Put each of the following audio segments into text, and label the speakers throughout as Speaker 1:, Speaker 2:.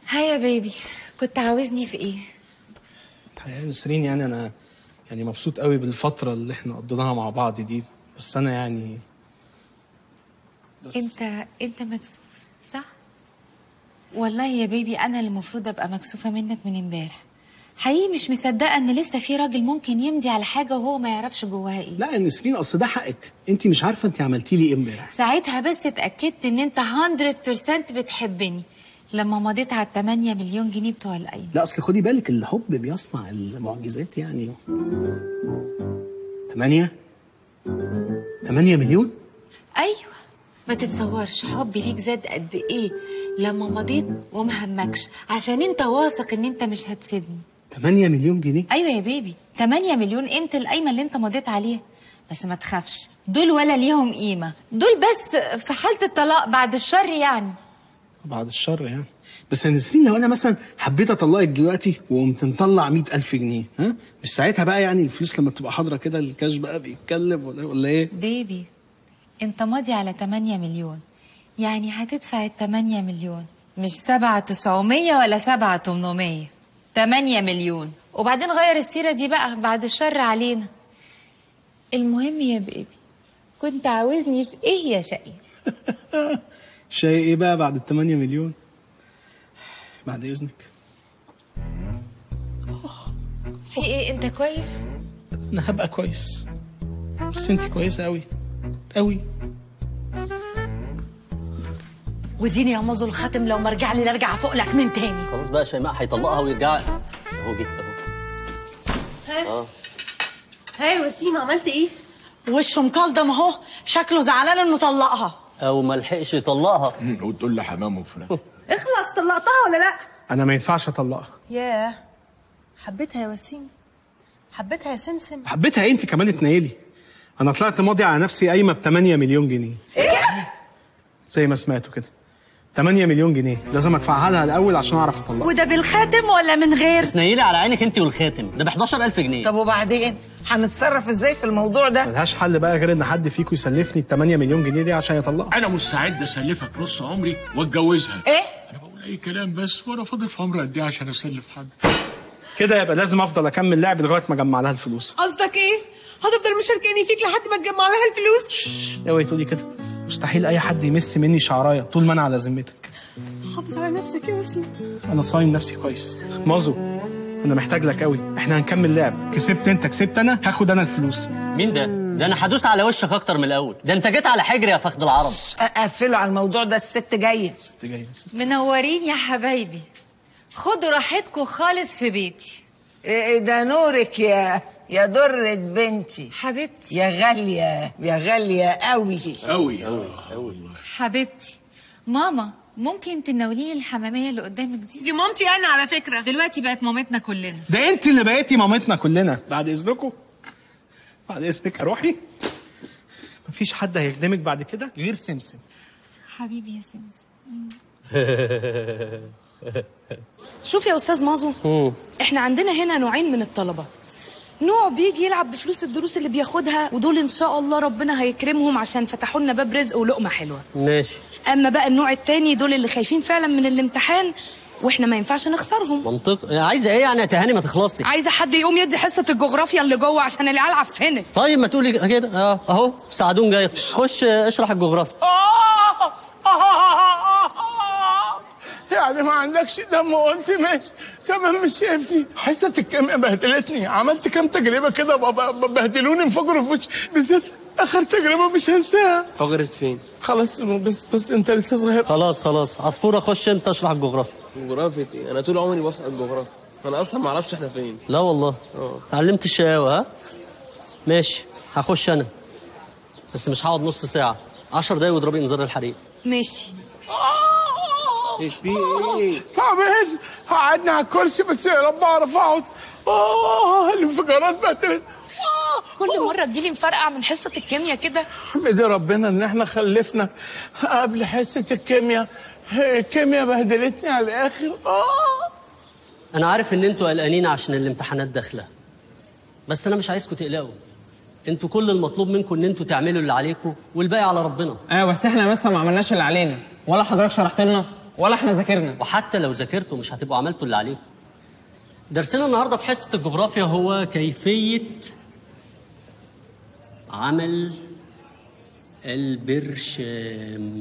Speaker 1: هيا يا بيبي كنت عاوزني في ايه
Speaker 2: الحقيقه يا نسرين يعني انا يعني مبسوط قوي بالفتره اللي احنا قضيناها مع بعض دي بس انا يعني بس
Speaker 1: انت انت مكسوف صح والله يا بيبي انا اللي المفروض ابقى مكسوفه منك من امبارح حقيقي مش مصدقه ان لسه في راجل ممكن يمضي على حاجه وهو ما يعرفش جواها ايه
Speaker 2: لا يا نسرين اصل ده حقك انت مش عارفه انت عملتي لي ايه امبارح
Speaker 1: ساعتها بس اتاكدت ان انت 100% بتحبني لما مضيت على 8 مليون جنيه بتوع القايمه
Speaker 2: لا اصل خدي بالك الحب بيصنع المعجزات يعني 8 8 مليون
Speaker 1: ايوه ما تتصورش حبي ليك زاد قد ايه لما مضيت وما همكش عشان انت واثق ان انت مش هتسيبني
Speaker 2: 8 مليون جنيه
Speaker 1: ايوه يا بيبي 8 مليون قيمه القايمه اللي انت مضيت عليها بس ما تخافش دول ولا ليهم قيمه دول بس في حاله الطلاق بعد الشر يعني
Speaker 2: بعد الشر يعني بس يا نسرين لو انا مثلا حبيت اطلقك دلوقتي وقمت مطلع 100000 جنيه ها مش ساعتها بقى يعني الفلوس لما بتبقى حاضره كده الكاش بقى بيتكلم ولا ولا ايه
Speaker 1: بيبي انت ماضي على 8 مليون يعني هتدفع ال 8 مليون مش 7 900 ولا 7 800 8 مليون وبعدين غير السيرة دي بقى بعد الشر علينا المهم يا بيبي كنت عاوزني في ايه يا شقي
Speaker 2: شيء ايه بقى بعد ال 8 مليون بعد اذنك
Speaker 1: في ايه انت كويس
Speaker 2: انا هبقى كويس بس انت كويسه قوي قوي
Speaker 3: وديني يا مازو الخاتم لو ما رجع لي لارجع فوق لك من تاني
Speaker 4: خلاص بقى شيماء هيطلقها ويرجع اهو جيت اهو اه
Speaker 5: هاي وسيم عملت ايه؟
Speaker 3: وشه مكلضم اهو شكله زعلان انه طلقها
Speaker 4: او ما لحقش يطلقها
Speaker 6: وتقول لي حمام وفراخ
Speaker 5: اخلص طلقتها ولا لا؟
Speaker 2: انا ما ينفعش اطلقها
Speaker 5: ياه حبيتها يا وسيم حبيتها يا سمسم
Speaker 2: حبيتها انت كمان اتنيلي انا طلعت ماضي على نفسي قايمه ب 8 مليون جنيه
Speaker 5: ايه؟
Speaker 2: زي ما سمعتوا كده 8 مليون جنيه لازم ادفعها لها الاول عشان اعرف اطلقها
Speaker 3: وده بالخاتم ولا من غير
Speaker 4: تنيلي على عينك انت والخاتم ده ب 11000 جنيه
Speaker 7: طب وبعدين هنتصرف ازاي في الموضوع ده
Speaker 2: ملهاش حل بقى غير ان حد فيكم يسلفني ال 8 مليون جنيه دي عشان يطلقها
Speaker 6: انا مستعد اسلفك نص عمري واتجوزها
Speaker 7: ايه
Speaker 6: انا بقول اي كلام بس وانا فاضل في عمري قد ايه عشان اسلف حد
Speaker 2: كده يبقى لازم افضل اكمل لعب لغايه ما اجمع لها الفلوس
Speaker 5: قصدك ايه؟ هتفضل مشاركاني فيك لحد ما تجمع لها الفلوس؟
Speaker 2: اوعي تقولي كده مستحيل اي حد يمس مني شعرايه طول ما انا على ذمتك
Speaker 5: حافظ على نفسك يا وسيم
Speaker 2: انا صاين نفسي كويس مازو انا محتاج لك قوي احنا هنكمل لعب كسبت انت كسبت انا هاخد انا الفلوس
Speaker 4: مين ده ده انا هدوس على وشك اكتر من الاول ده انت جيت على حجري يا فخد العرب
Speaker 7: قفلوا على الموضوع ده الست جايه
Speaker 2: انت جاي
Speaker 1: منورين يا حبايبي خدوا راحتكم خالص في بيتي
Speaker 7: إيه ده نورك يا يا درة بنتي
Speaker 1: حبيبتي
Speaker 7: يا غالية يا غالية قوي
Speaker 6: قوي قوي
Speaker 1: حبيبتي ماما ممكن تناوليني الحمامية اللي قدامك دي
Speaker 5: دي مامتي انا على فكرة
Speaker 1: دلوقتي بقت مامتنا كلنا
Speaker 2: ده انت اللي بقيتي مامتنا كلنا بعد اذنكم بعد اذنك روحي مفيش حد هيخدمك بعد كده غير سمسم
Speaker 1: حبيبي يا سمسم
Speaker 8: شوف يا استاذ مازو احنا عندنا هنا نوعين من الطلبه نوع بيجي يلعب بفلوس الدروس اللي بياخدها ودول ان شاء الله ربنا هيكرمهم عشان فتحوا لنا باب رزق ولقمه حلوه
Speaker 4: ماشي
Speaker 8: اما بقى النوع التاني دول اللي خايفين فعلا من الامتحان واحنا ما ينفعش نخسرهم
Speaker 4: منطق عايزه ايه يعني يا تهاني ما تخلصي
Speaker 8: عايزه حد يقوم يدي حصه الجغرافيا اللي جوه عشان العيال عفنت
Speaker 4: طيب ما تقولي كده اه اهو سعدون جاي خش اشرح الجغرافيا
Speaker 6: يعني ما عندكش دم وقلت ماشي كمان مش شايفني حصة الكيمياء بهدلتني عملت كام تجربة كده ب- ب- بهدلوني انفجروا في وشي بالذات آخر تجربة مش هنساها
Speaker 9: فجرت فين؟
Speaker 6: خلاص بس بس أنت لسه صغير
Speaker 4: خلاص خلاص عصفوره خش انت اشرح الجغرافيا
Speaker 9: جغرافيا ايه؟ انا طول عمري بسقط جغرافيا انا اصلا ما اعرفش احنا فين
Speaker 4: لا والله
Speaker 9: اه
Speaker 4: اتعلمت الشقاوة ها ماشي هخش انا بس مش هقعد نص ساعة 10 دقايق واضربي انذار الحريق
Speaker 8: ماشي
Speaker 9: ايش في ايه؟
Speaker 6: تعبان قعدني على الكرسي بس يا رب أعرف أقعد آه الانفجارات بهدلت
Speaker 8: كل مره تجيلي مفرقع من حصه الكيمياء كده
Speaker 6: احمدي ربنا ان احنا خلفنا قبل حصة الكيمياء الكيمياء بهدلتني على الاخر اه
Speaker 4: انا عارف ان انتوا قلقانين عشان الامتحانات داخله بس انا مش عايزكم تقلقوا انتوا كل المطلوب منكم ان انتوا تعملوا اللي عليكم والباقي على ربنا
Speaker 10: ايوه بس احنا مثلا ما عملناش اللي علينا ولا حضرتك شرحت لنا ولا احنا ذاكرنا
Speaker 4: وحتى لو ذاكرتوا مش هتبقوا عملتوا اللي عليكم درسنا النهارده في حصه الجغرافيا هو كيفيه عمل البرشام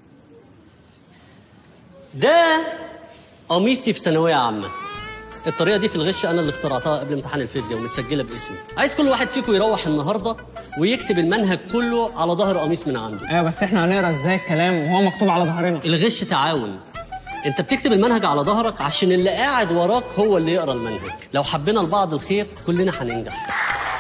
Speaker 4: ده قميصي في ثانويه عامه الطريقه دي في الغش انا اللي اخترعتها قبل امتحان الفيزياء ومتسجله باسمي عايز كل واحد فيكم يروح النهارده ويكتب المنهج كله على ظهر قميص من عنده
Speaker 10: ايوه بس احنا هنقرا ازاي الكلام وهو مكتوب على ظهرنا
Speaker 4: الغش تعاون انت بتكتب المنهج على ظهرك عشان اللي قاعد وراك هو اللي يقرا المنهج لو حبينا لبعض الخير كلنا هننجح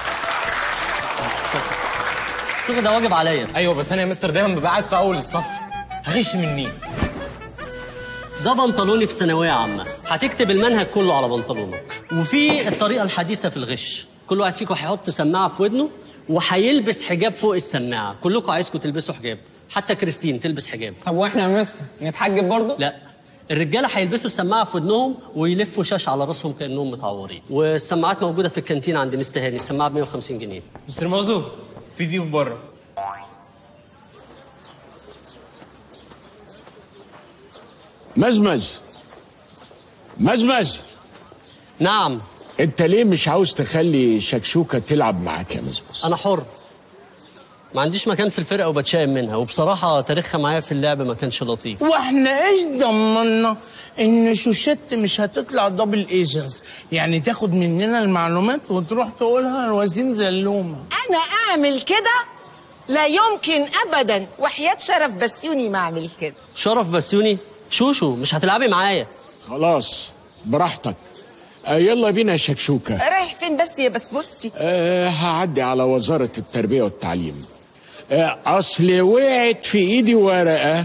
Speaker 4: شوف ده واجب عليا
Speaker 9: ايوه بس انا يا مستر دايما ببقى قاعد في اول الصف هغش من مين
Speaker 4: ده بنطلوني في ثانويه عامه هتكتب المنهج كله على بنطلونك وفي الطريقه الحديثه في الغش كل واحد فيكم هيحط سماعه في ودنه وهيلبس حجاب فوق السماعه كلكم عايزكم تلبسوا حجاب حتى كريستين تلبس حجاب
Speaker 10: طب واحنا يا مستر نتحجب برضه
Speaker 4: لا الرجاله هيلبسوا السماعه في ودنهم ويلفوا شاش على راسهم كانهم متعورين والسماعات موجوده في الكانتين عند مستر هاني السماعه ب 150 جنيه
Speaker 9: مستر موزو في ضيوف بره
Speaker 6: مزمز مزمز
Speaker 4: نعم
Speaker 6: انت ليه مش عاوز تخلي شكشوكه تلعب معاك يا مزمز
Speaker 4: انا حر ما عنديش مكان في الفرقه وبتشائم منها وبصراحه تاريخها معايا في اللعب ما كانش لطيف
Speaker 6: واحنا ايش ضمنا ان شوشت مش هتطلع دبل ايجنتس يعني تاخد مننا المعلومات وتروح تقولها لوزين زلومه
Speaker 7: انا اعمل كده لا يمكن ابدا وحياة شرف بسيوني ما اعمل كده
Speaker 4: شرف بسيوني شوشو مش هتلعبي معايا
Speaker 6: خلاص براحتك آه يلا بينا يا شكشوكه
Speaker 7: رايح فين بس يا بسبوستي
Speaker 6: آه هعدي على وزاره التربيه والتعليم آه اصل وقعت في ايدي ورقه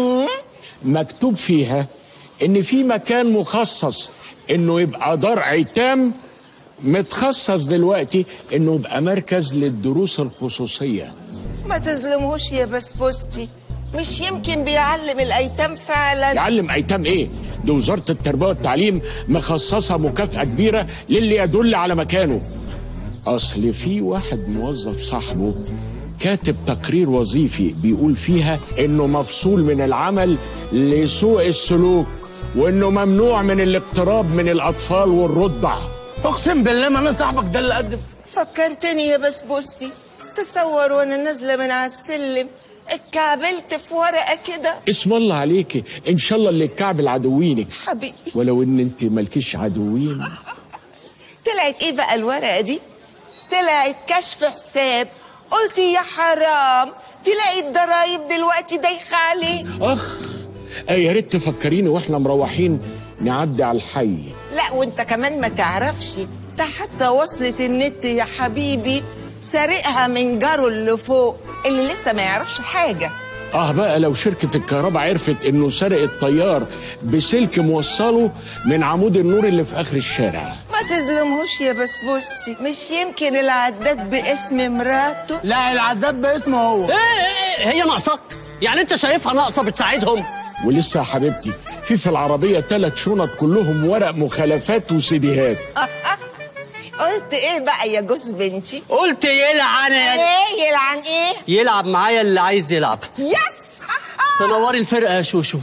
Speaker 6: مكتوب فيها ان في مكان مخصص انه يبقى دار ايتام متخصص دلوقتي انه يبقى مركز للدروس الخصوصيه
Speaker 7: ما تظلمهوش يا بسبوستي مش يمكن بيعلم الايتام فعلا
Speaker 6: يعلم ايتام ايه دي وزاره التربيه والتعليم مخصصه مكافاه كبيره للي يدل على مكانه اصل في واحد موظف صاحبه كاتب تقرير وظيفي بيقول فيها انه مفصول من العمل لسوء السلوك وانه ممنوع من الاقتراب من الاطفال والرضع اقسم بالله ما انا صاحبك ده اللي قدم
Speaker 7: فكرتني يا بسبوستي تصور وانا نازله من على السلم اتكعبلت في ورقه كده
Speaker 6: اسم الله عليك ان شاء الله اللي الكعب عدوينك
Speaker 7: حبيبي
Speaker 6: ولو ان انت مالكيش عدوين
Speaker 7: طلعت ايه بقى الورقه دي طلعت كشف حساب قلت يا حرام تلاقي الضرايب دلوقتي دايخه عليه
Speaker 6: اخ آه يا ريت تفكريني واحنا مروحين نعدي على الحي
Speaker 7: لا وانت كمان ما تعرفش ده حتى وصلة النت يا حبيبي سارقها من جاره اللي فوق اللي لسه ما يعرفش حاجة
Speaker 6: اه بقى لو شركة الكهرباء عرفت انه سرق الطيار بسلك موصله من عمود النور اللي في اخر الشارع
Speaker 7: ما تظلمهوش يا بسبوستي مش يمكن العداد باسم مراته
Speaker 6: لا العداد باسمه هو
Speaker 4: ايه ايه هي ناقصاك يعني انت شايفها ناقصه بتساعدهم
Speaker 6: ولسه يا حبيبتي في في العربية ثلاث شنط كلهم ورق مخالفات وسيديهات
Speaker 7: قلت ايه بقى يا جوز بنتي
Speaker 4: قلت يلعن
Speaker 7: ايه يلعن ايه
Speaker 4: يلعب معايا اللي عايز يلعب
Speaker 7: يس
Speaker 4: تنوري الفرقه يا شوشو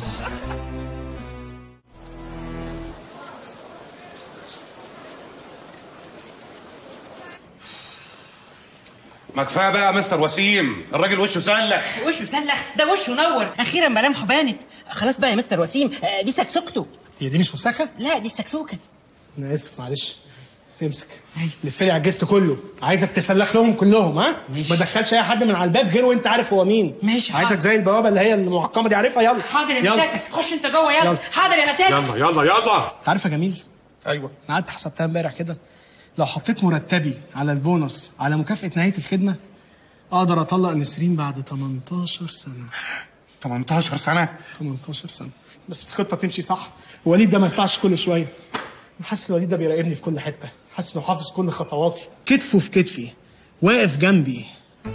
Speaker 11: ما كفايه بقى يا مستر وسيم الراجل وشه سلخ
Speaker 12: وشه سلخ ده وشه نور اخيرا ملامحه بانت خلاص بقى يا مستر وسيم آه، دي سكسوكته
Speaker 2: هي دي مش وساخه؟
Speaker 12: لا دي السكسوكه
Speaker 2: انا اسف معلش امسك لف لي على الجست كله عايزك تسلخ لهم كلهم ها ماشي. ما تدخلش اي حد من على الباب غير وانت عارف هو مين
Speaker 12: ماشي
Speaker 2: عايزك
Speaker 12: حاضر.
Speaker 2: زي البوابه اللي هي المعقمه دي عارفها يلا
Speaker 12: حاضر يا
Speaker 2: يلا.
Speaker 12: مساك خش انت جوه يلا
Speaker 2: يلا.
Speaker 12: حاضر يا مساك
Speaker 11: يلا يلا يلا
Speaker 2: انت عارف يا جميل
Speaker 11: ايوه
Speaker 2: انا قعدت حسبتها امبارح كده لو حطيت مرتبي على البونص على مكافاه نهايه الخدمه اقدر اطلق نسرين بعد 18 سنه
Speaker 11: 18 سنه
Speaker 2: 18 سنه بس الخطه تمشي صح وليد ده ما يطلعش كل شويه أنا حاسس الوليد ده بيراقبني في كل حته حاسس انه حافظ كل خطواتي كتفه في كتفي واقف جنبي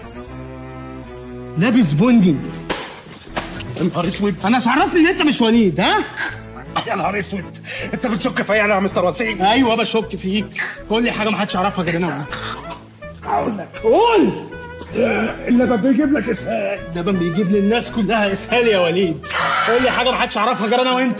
Speaker 2: لابس بندي
Speaker 11: يا نهار اسود
Speaker 2: انا مش عرفني ان انت مش وليد ها
Speaker 11: يا نهار اسود انت بتشك فيا انا يا مستر وسيم
Speaker 2: ايوه بشك فيك قول لي حاجه ما حدش يعرفها غير انا وانت اقول لك قول
Speaker 11: اللبن بيجيب لك اسهال
Speaker 2: اللبن بيجيب للناس كلها اسهال يا وليد قول لي حاجه ما حدش يعرفها غير انا وانت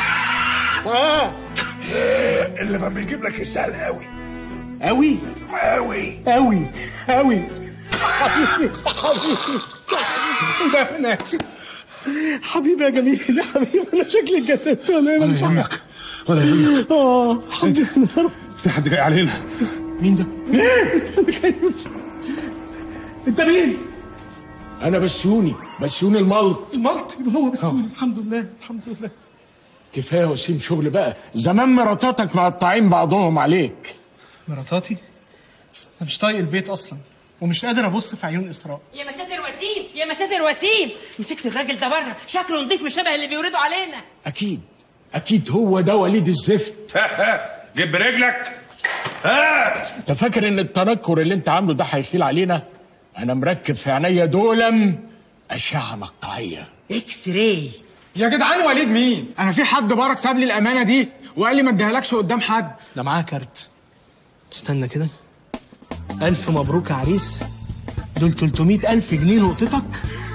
Speaker 2: اه
Speaker 13: اللي ما بيجيب لك السهل قوي
Speaker 2: قوي
Speaker 13: قوي
Speaker 2: قوي قوي حبيبي حبيبي لا انا آسف. حبيبي يا جميل يا حبيبي انا شكلي اتجننت ولا
Speaker 13: ولا يهمك ولا يهمك
Speaker 2: اه الحمد لله يا رب
Speaker 13: في حد جاي علينا
Speaker 2: مين ده؟ انا خايف انت مين؟
Speaker 6: انا بسيوني بسيوني الملط
Speaker 2: الملط يبقى هو بس الحمد لله الحمد لله
Speaker 6: كفايه يا وسيم شغل بقى زمان مراتاتك مقطعين بعضهم عليك
Speaker 2: مراتاتي انا مش طايق البيت اصلا ومش قادر ابص في عيون اسراء
Speaker 12: يا مساتر وسيم يا مساتر وسيم مسكت الراجل ده بره شكله نضيف مش شبه اللي بيوردوا علينا
Speaker 6: اكيد اكيد هو ده وليد الزفت
Speaker 11: جيب برجلك هات
Speaker 6: انت فاكر ان التنكر اللي انت عامله ده هيخيل علينا انا مركب في عينيا دولم اشعه مقطعيه
Speaker 12: اكس راي
Speaker 14: يا جدعان وليد مين؟ انا في حد بارك ساب لي الامانه دي وقال لي ما اديهالكش قدام حد
Speaker 2: ده معاه كارت استنى كده ألف مبروك يا عريس دول 300 ألف جنيه نقطتك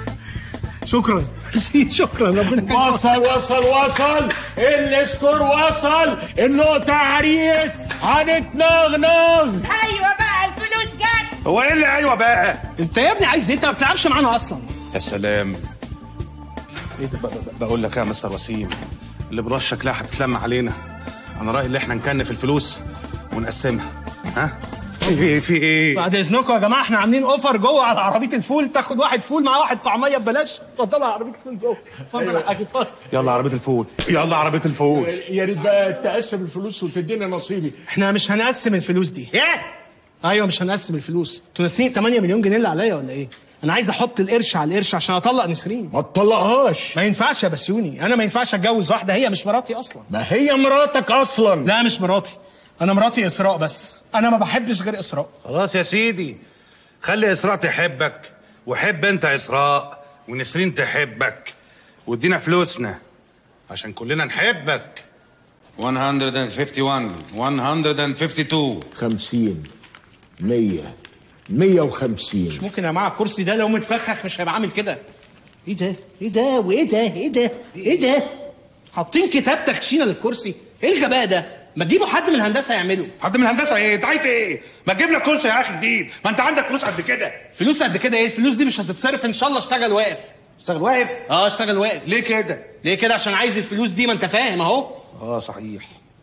Speaker 2: شكرا ميرسي، شكرا ربنا
Speaker 6: وصل وصل وصل السكور وصل النقطة عريس هنتنغنغ
Speaker 12: ايوه بقى الفلوس جت
Speaker 11: هو ايه اللي ايوه بقى
Speaker 2: انت يا ابني عايز ايه انت ما بتلعبش معانا اصلا
Speaker 11: يا سلام ايه ده ب- بقول لك يا مستر وسيم اللي براش شكلها هتتلم علينا انا رايي اللي احنا نكنف الفلوس ونقسمها ها في ايه في ايه
Speaker 2: بعد اذنكم يا جماعه احنا عاملين اوفر جوه على عربيه الفول تاخد واحد فول مع واحد طعميه ببلاش اتفضل على عربيه الفول جوه اتفضل يا حاج اتفضل
Speaker 11: يلا عربيه الفول يلا عربيه الفول
Speaker 6: يا ريت بقى تقسم الفلوس وتدينا نصيبي
Speaker 2: احنا مش هنقسم الفلوس دي ايه ايوه مش هنقسم الفلوس انتوا ناسيين 8 مليون جنيه اللي عليا ولا ايه انا عايز احط القرش على القرش عشان اطلق نسرين
Speaker 6: ما تطلقهاش
Speaker 2: ما ينفعش يا بسيوني انا ما ينفعش اتجوز واحده هي مش مراتي اصلا
Speaker 6: ما هي مراتك اصلا
Speaker 2: لا مش مراتي انا مراتي اسراء بس انا ما بحبش غير اسراء
Speaker 11: خلاص يا سيدي خلي اسراء تحبك وحب انت اسراء ونسرين تحبك وادينا فلوسنا عشان كلنا نحبك 151 152
Speaker 6: 50 100 150
Speaker 2: مش ممكن يا جماعه الكرسي ده لو متفخخ مش هيبقى عامل كده ايه ده ايه ده وايه ده ايه ده ايه ده حاطين كتاب تخشينه للكرسي ايه الغباء ده ما تجيبوا حد من الهندسه يعمله
Speaker 11: حد من الهندسه ايه انت عايز ايه ما تجيب لك كرسي يا اخي جديد ما انت عندك فلوس قد كده
Speaker 2: فلوس قد كده ايه الفلوس دي مش هتتصرف ان شاء الله اشتغل واقف
Speaker 11: اشتغل واقف
Speaker 2: اه اشتغل واقف
Speaker 11: ليه كده
Speaker 2: ليه كده عشان عايز الفلوس دي ما انت فاهم اهو
Speaker 11: اه صحيح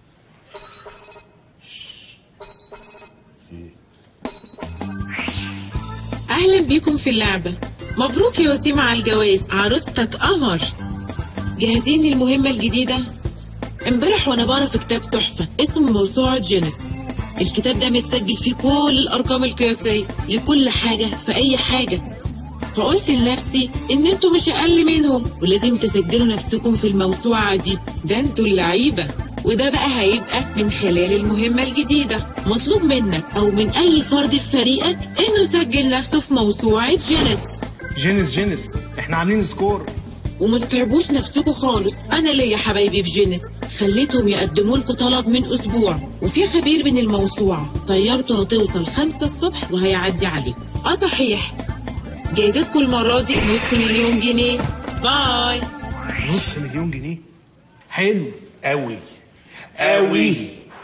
Speaker 15: أهلا بيكم في اللعبة مبروك يا وسيم على الجواز عروستك قمر جاهزين للمهمة الجديدة؟ امبارح وانا بقرا في كتاب تحفة اسمه موسوعة جينيس الكتاب ده متسجل فيه كل الأرقام القياسية لكل حاجة في أي حاجة فقلت لنفسي إن انتوا مش أقل منهم ولازم تسجلوا نفسكم في الموسوعة دي ده انتوا اللعيبة وده بقى هيبقى من خلال المهمة الجديدة مطلوب منك أو من أي فرد في فريقك إنه يسجل نفسه في موسوعة جينيس
Speaker 2: جينيس جينيس احنا عاملين سكور
Speaker 15: وما تتعبوش نفسكم خالص انا ليا حبايبي في جينيس خليتهم يقدموا لكم طلب من اسبوع وفي خبير من الموسوعه طيارته هتوصل خمسة الصبح وهيعدي عليكم اه صحيح جايزتكم المره دي نص مليون جنيه باي
Speaker 2: نص مليون جنيه حلو
Speaker 11: قوي قوي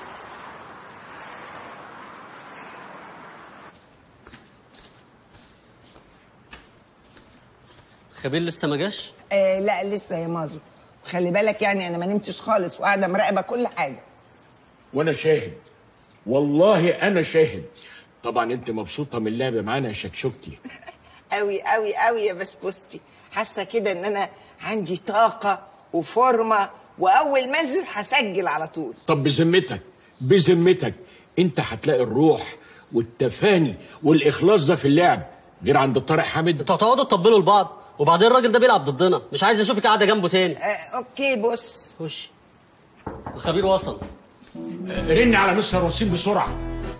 Speaker 4: خبير لسه ما جاش
Speaker 7: آه لا لسه يا مازو خلي بالك يعني انا ما نمتش خالص وقاعده مراقبه كل حاجه
Speaker 6: وانا شاهد والله انا شاهد طبعا انت مبسوطه من اللعب معانا يا شكشكتي
Speaker 7: قوي قوي قوي يا بسبوستي حاسه كده ان انا عندي طاقه وفورمه واول ما انزل هسجل على طول
Speaker 6: طب بذمتك بذمتك انت هتلاقي الروح والتفاني والاخلاص ده في اللعب غير عند طارق حامد
Speaker 4: انتوا هتقعدوا تطبلوا لبعض وبعدين الراجل ده بيلعب ضدنا مش عايز اشوفك قاعده جنبه تاني
Speaker 7: آه اوكي بص
Speaker 4: خش الخبير وصل
Speaker 6: رن على مستر وسيم بسرعه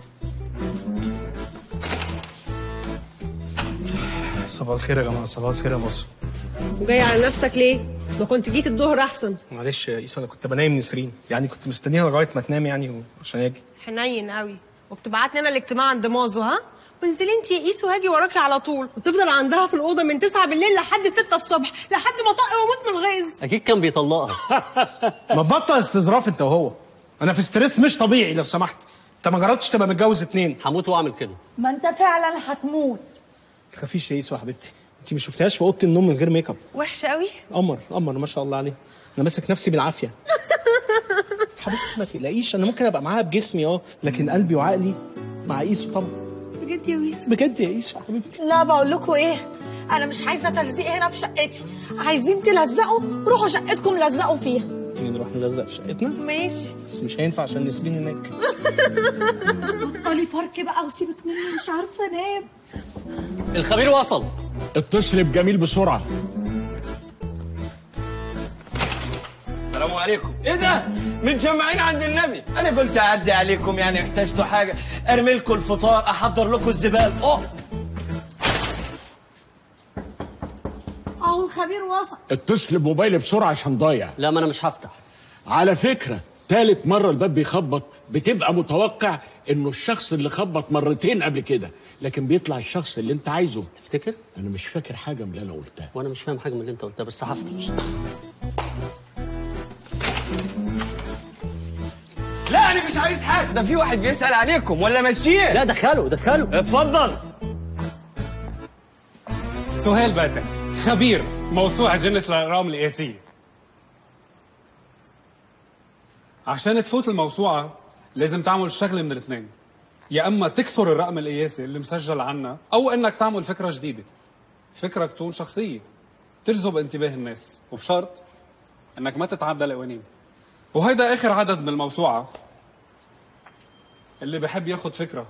Speaker 2: صباح الخير يا جماعه صباح الخير يا مصر
Speaker 5: وجاي على نفسك ليه؟ ما كنت جيت الظهر احسن
Speaker 2: معلش يا ايسا انا كنت بنام نسرين يعني كنت مستنيها لغايه ما تنام يعني عشان اجي
Speaker 5: حنين قوي وبتبعت لنا الاجتماع عند مازو ها؟ وانزلي انت يا قيس وهاجي وراكي على طول وتفضل عندها في الاوضه من 9 بالليل لحد 6 الصبح لحد ما طق واموت من الغيظ
Speaker 4: اكيد كان بيطلقها
Speaker 2: ما تبطل استظراف انت وهو انا في ستريس مش طبيعي لو سمحت انت ما جربتش تبقى متجوز اتنين
Speaker 4: هموت واعمل كده
Speaker 3: ما انت فعلا هتموت
Speaker 2: ما تخافيش يا يسوع حبيبتي انت ما شفتهاش في اوضه النوم من غير ميك اب
Speaker 5: وحشه قوي
Speaker 2: قمر قمر ما شاء الله عليه انا ماسك نفسي بالعافيه حبيبتي ما تقلقيش انا ممكن ابقى معاها بجسمي اه لكن قلبي وعقلي مع ايسو طبعا
Speaker 5: بجد يا ويس
Speaker 2: بجد يا ايسو حبيبتي
Speaker 3: لا بقول لكم ايه انا مش عايزه تلزيق هنا في شقتي عايزين تلزقوا روحوا شقتكم لزقوا فيها
Speaker 2: تيجي نروح نلزق في شقتنا
Speaker 5: ماشي
Speaker 2: بس مش هينفع عشان نسرين هناك
Speaker 3: بطلي فرك بقى وسيبك مني مش عارفه انام
Speaker 4: الخبير وصل
Speaker 6: اتصل بجميل بسرعه
Speaker 16: السلام عليكم ايه ده متجمعين عند النبي انا قلت اعدي عليكم يعني احتجتوا حاجه ارمي لكم الفطار احضر لكم الزبال اوه
Speaker 3: اهو الخبير وصل
Speaker 6: اتصل بموبايلي بسرعه عشان ضايع
Speaker 4: لا ما انا مش هفتح
Speaker 6: على فكره تالت مرة الباب بيخبط بتبقى متوقع انه الشخص اللي خبط مرتين قبل كده لكن بيطلع الشخص اللي انت عايزه
Speaker 4: تفتكر
Speaker 6: انا مش فاكر حاجة من اللي انا قلتها
Speaker 4: وانا مش فاهم حاجه من اللي انت قلتها بس هفتح
Speaker 16: لا انا مش عايز حاجه ده في واحد بيسال عليكم ولا ماشيين
Speaker 4: لا دخله دخله
Speaker 16: اتفضل
Speaker 17: سهيل باتع خبير موسوعة جنس الأرقام القياسية عشان تفوت الموسوعة لازم تعمل شغلة من الاثنين يا أما تكسر الرقم القياسي اللي مسجل عنا أو إنك تعمل فكرة جديدة فكرة تكون شخصية تجذب انتباه الناس وبشرط إنك ما تتعدى القوانين وهيدا آخر عدد من الموسوعة اللي بحب ياخد فكرة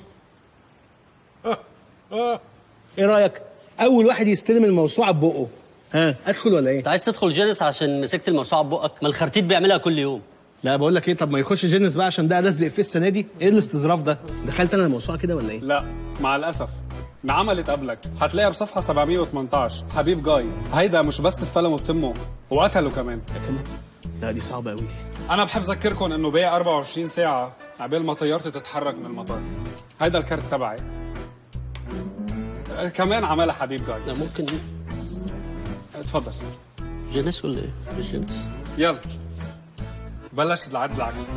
Speaker 2: ايه رايك اول واحد يستلم الموسوعه ببقه ها ادخل ولا ايه
Speaker 4: انت عايز تدخل جينيس عشان مسكت الموسوعه ببقك ما الخرتيت بيعملها كل يوم
Speaker 2: لا بقول لك ايه طب ما يخش جينيس بقى عشان ده الزق فيه السنه دي ايه الاستظراف ده دخلت انا الموسوعه كده ولا ايه
Speaker 17: لا مع الأسف انعملت قبلك هتلاقيها بصفحة 718 حبيب جاي هيدا مش بس استلموا بتمه واكلوا كمان
Speaker 2: اكلوا لا دي صعبه قوي دي
Speaker 17: انا بحب اذكركم انه باقي 24 ساعة عبال ما طيارتي تتحرك من المطار هيدا الكارت تبعي آه، كمان عملها حبيب جاي
Speaker 4: لا ممكن
Speaker 17: اتفضل
Speaker 4: جينيس ولا ايه مش جينيس
Speaker 17: يلا بلش العد العكسي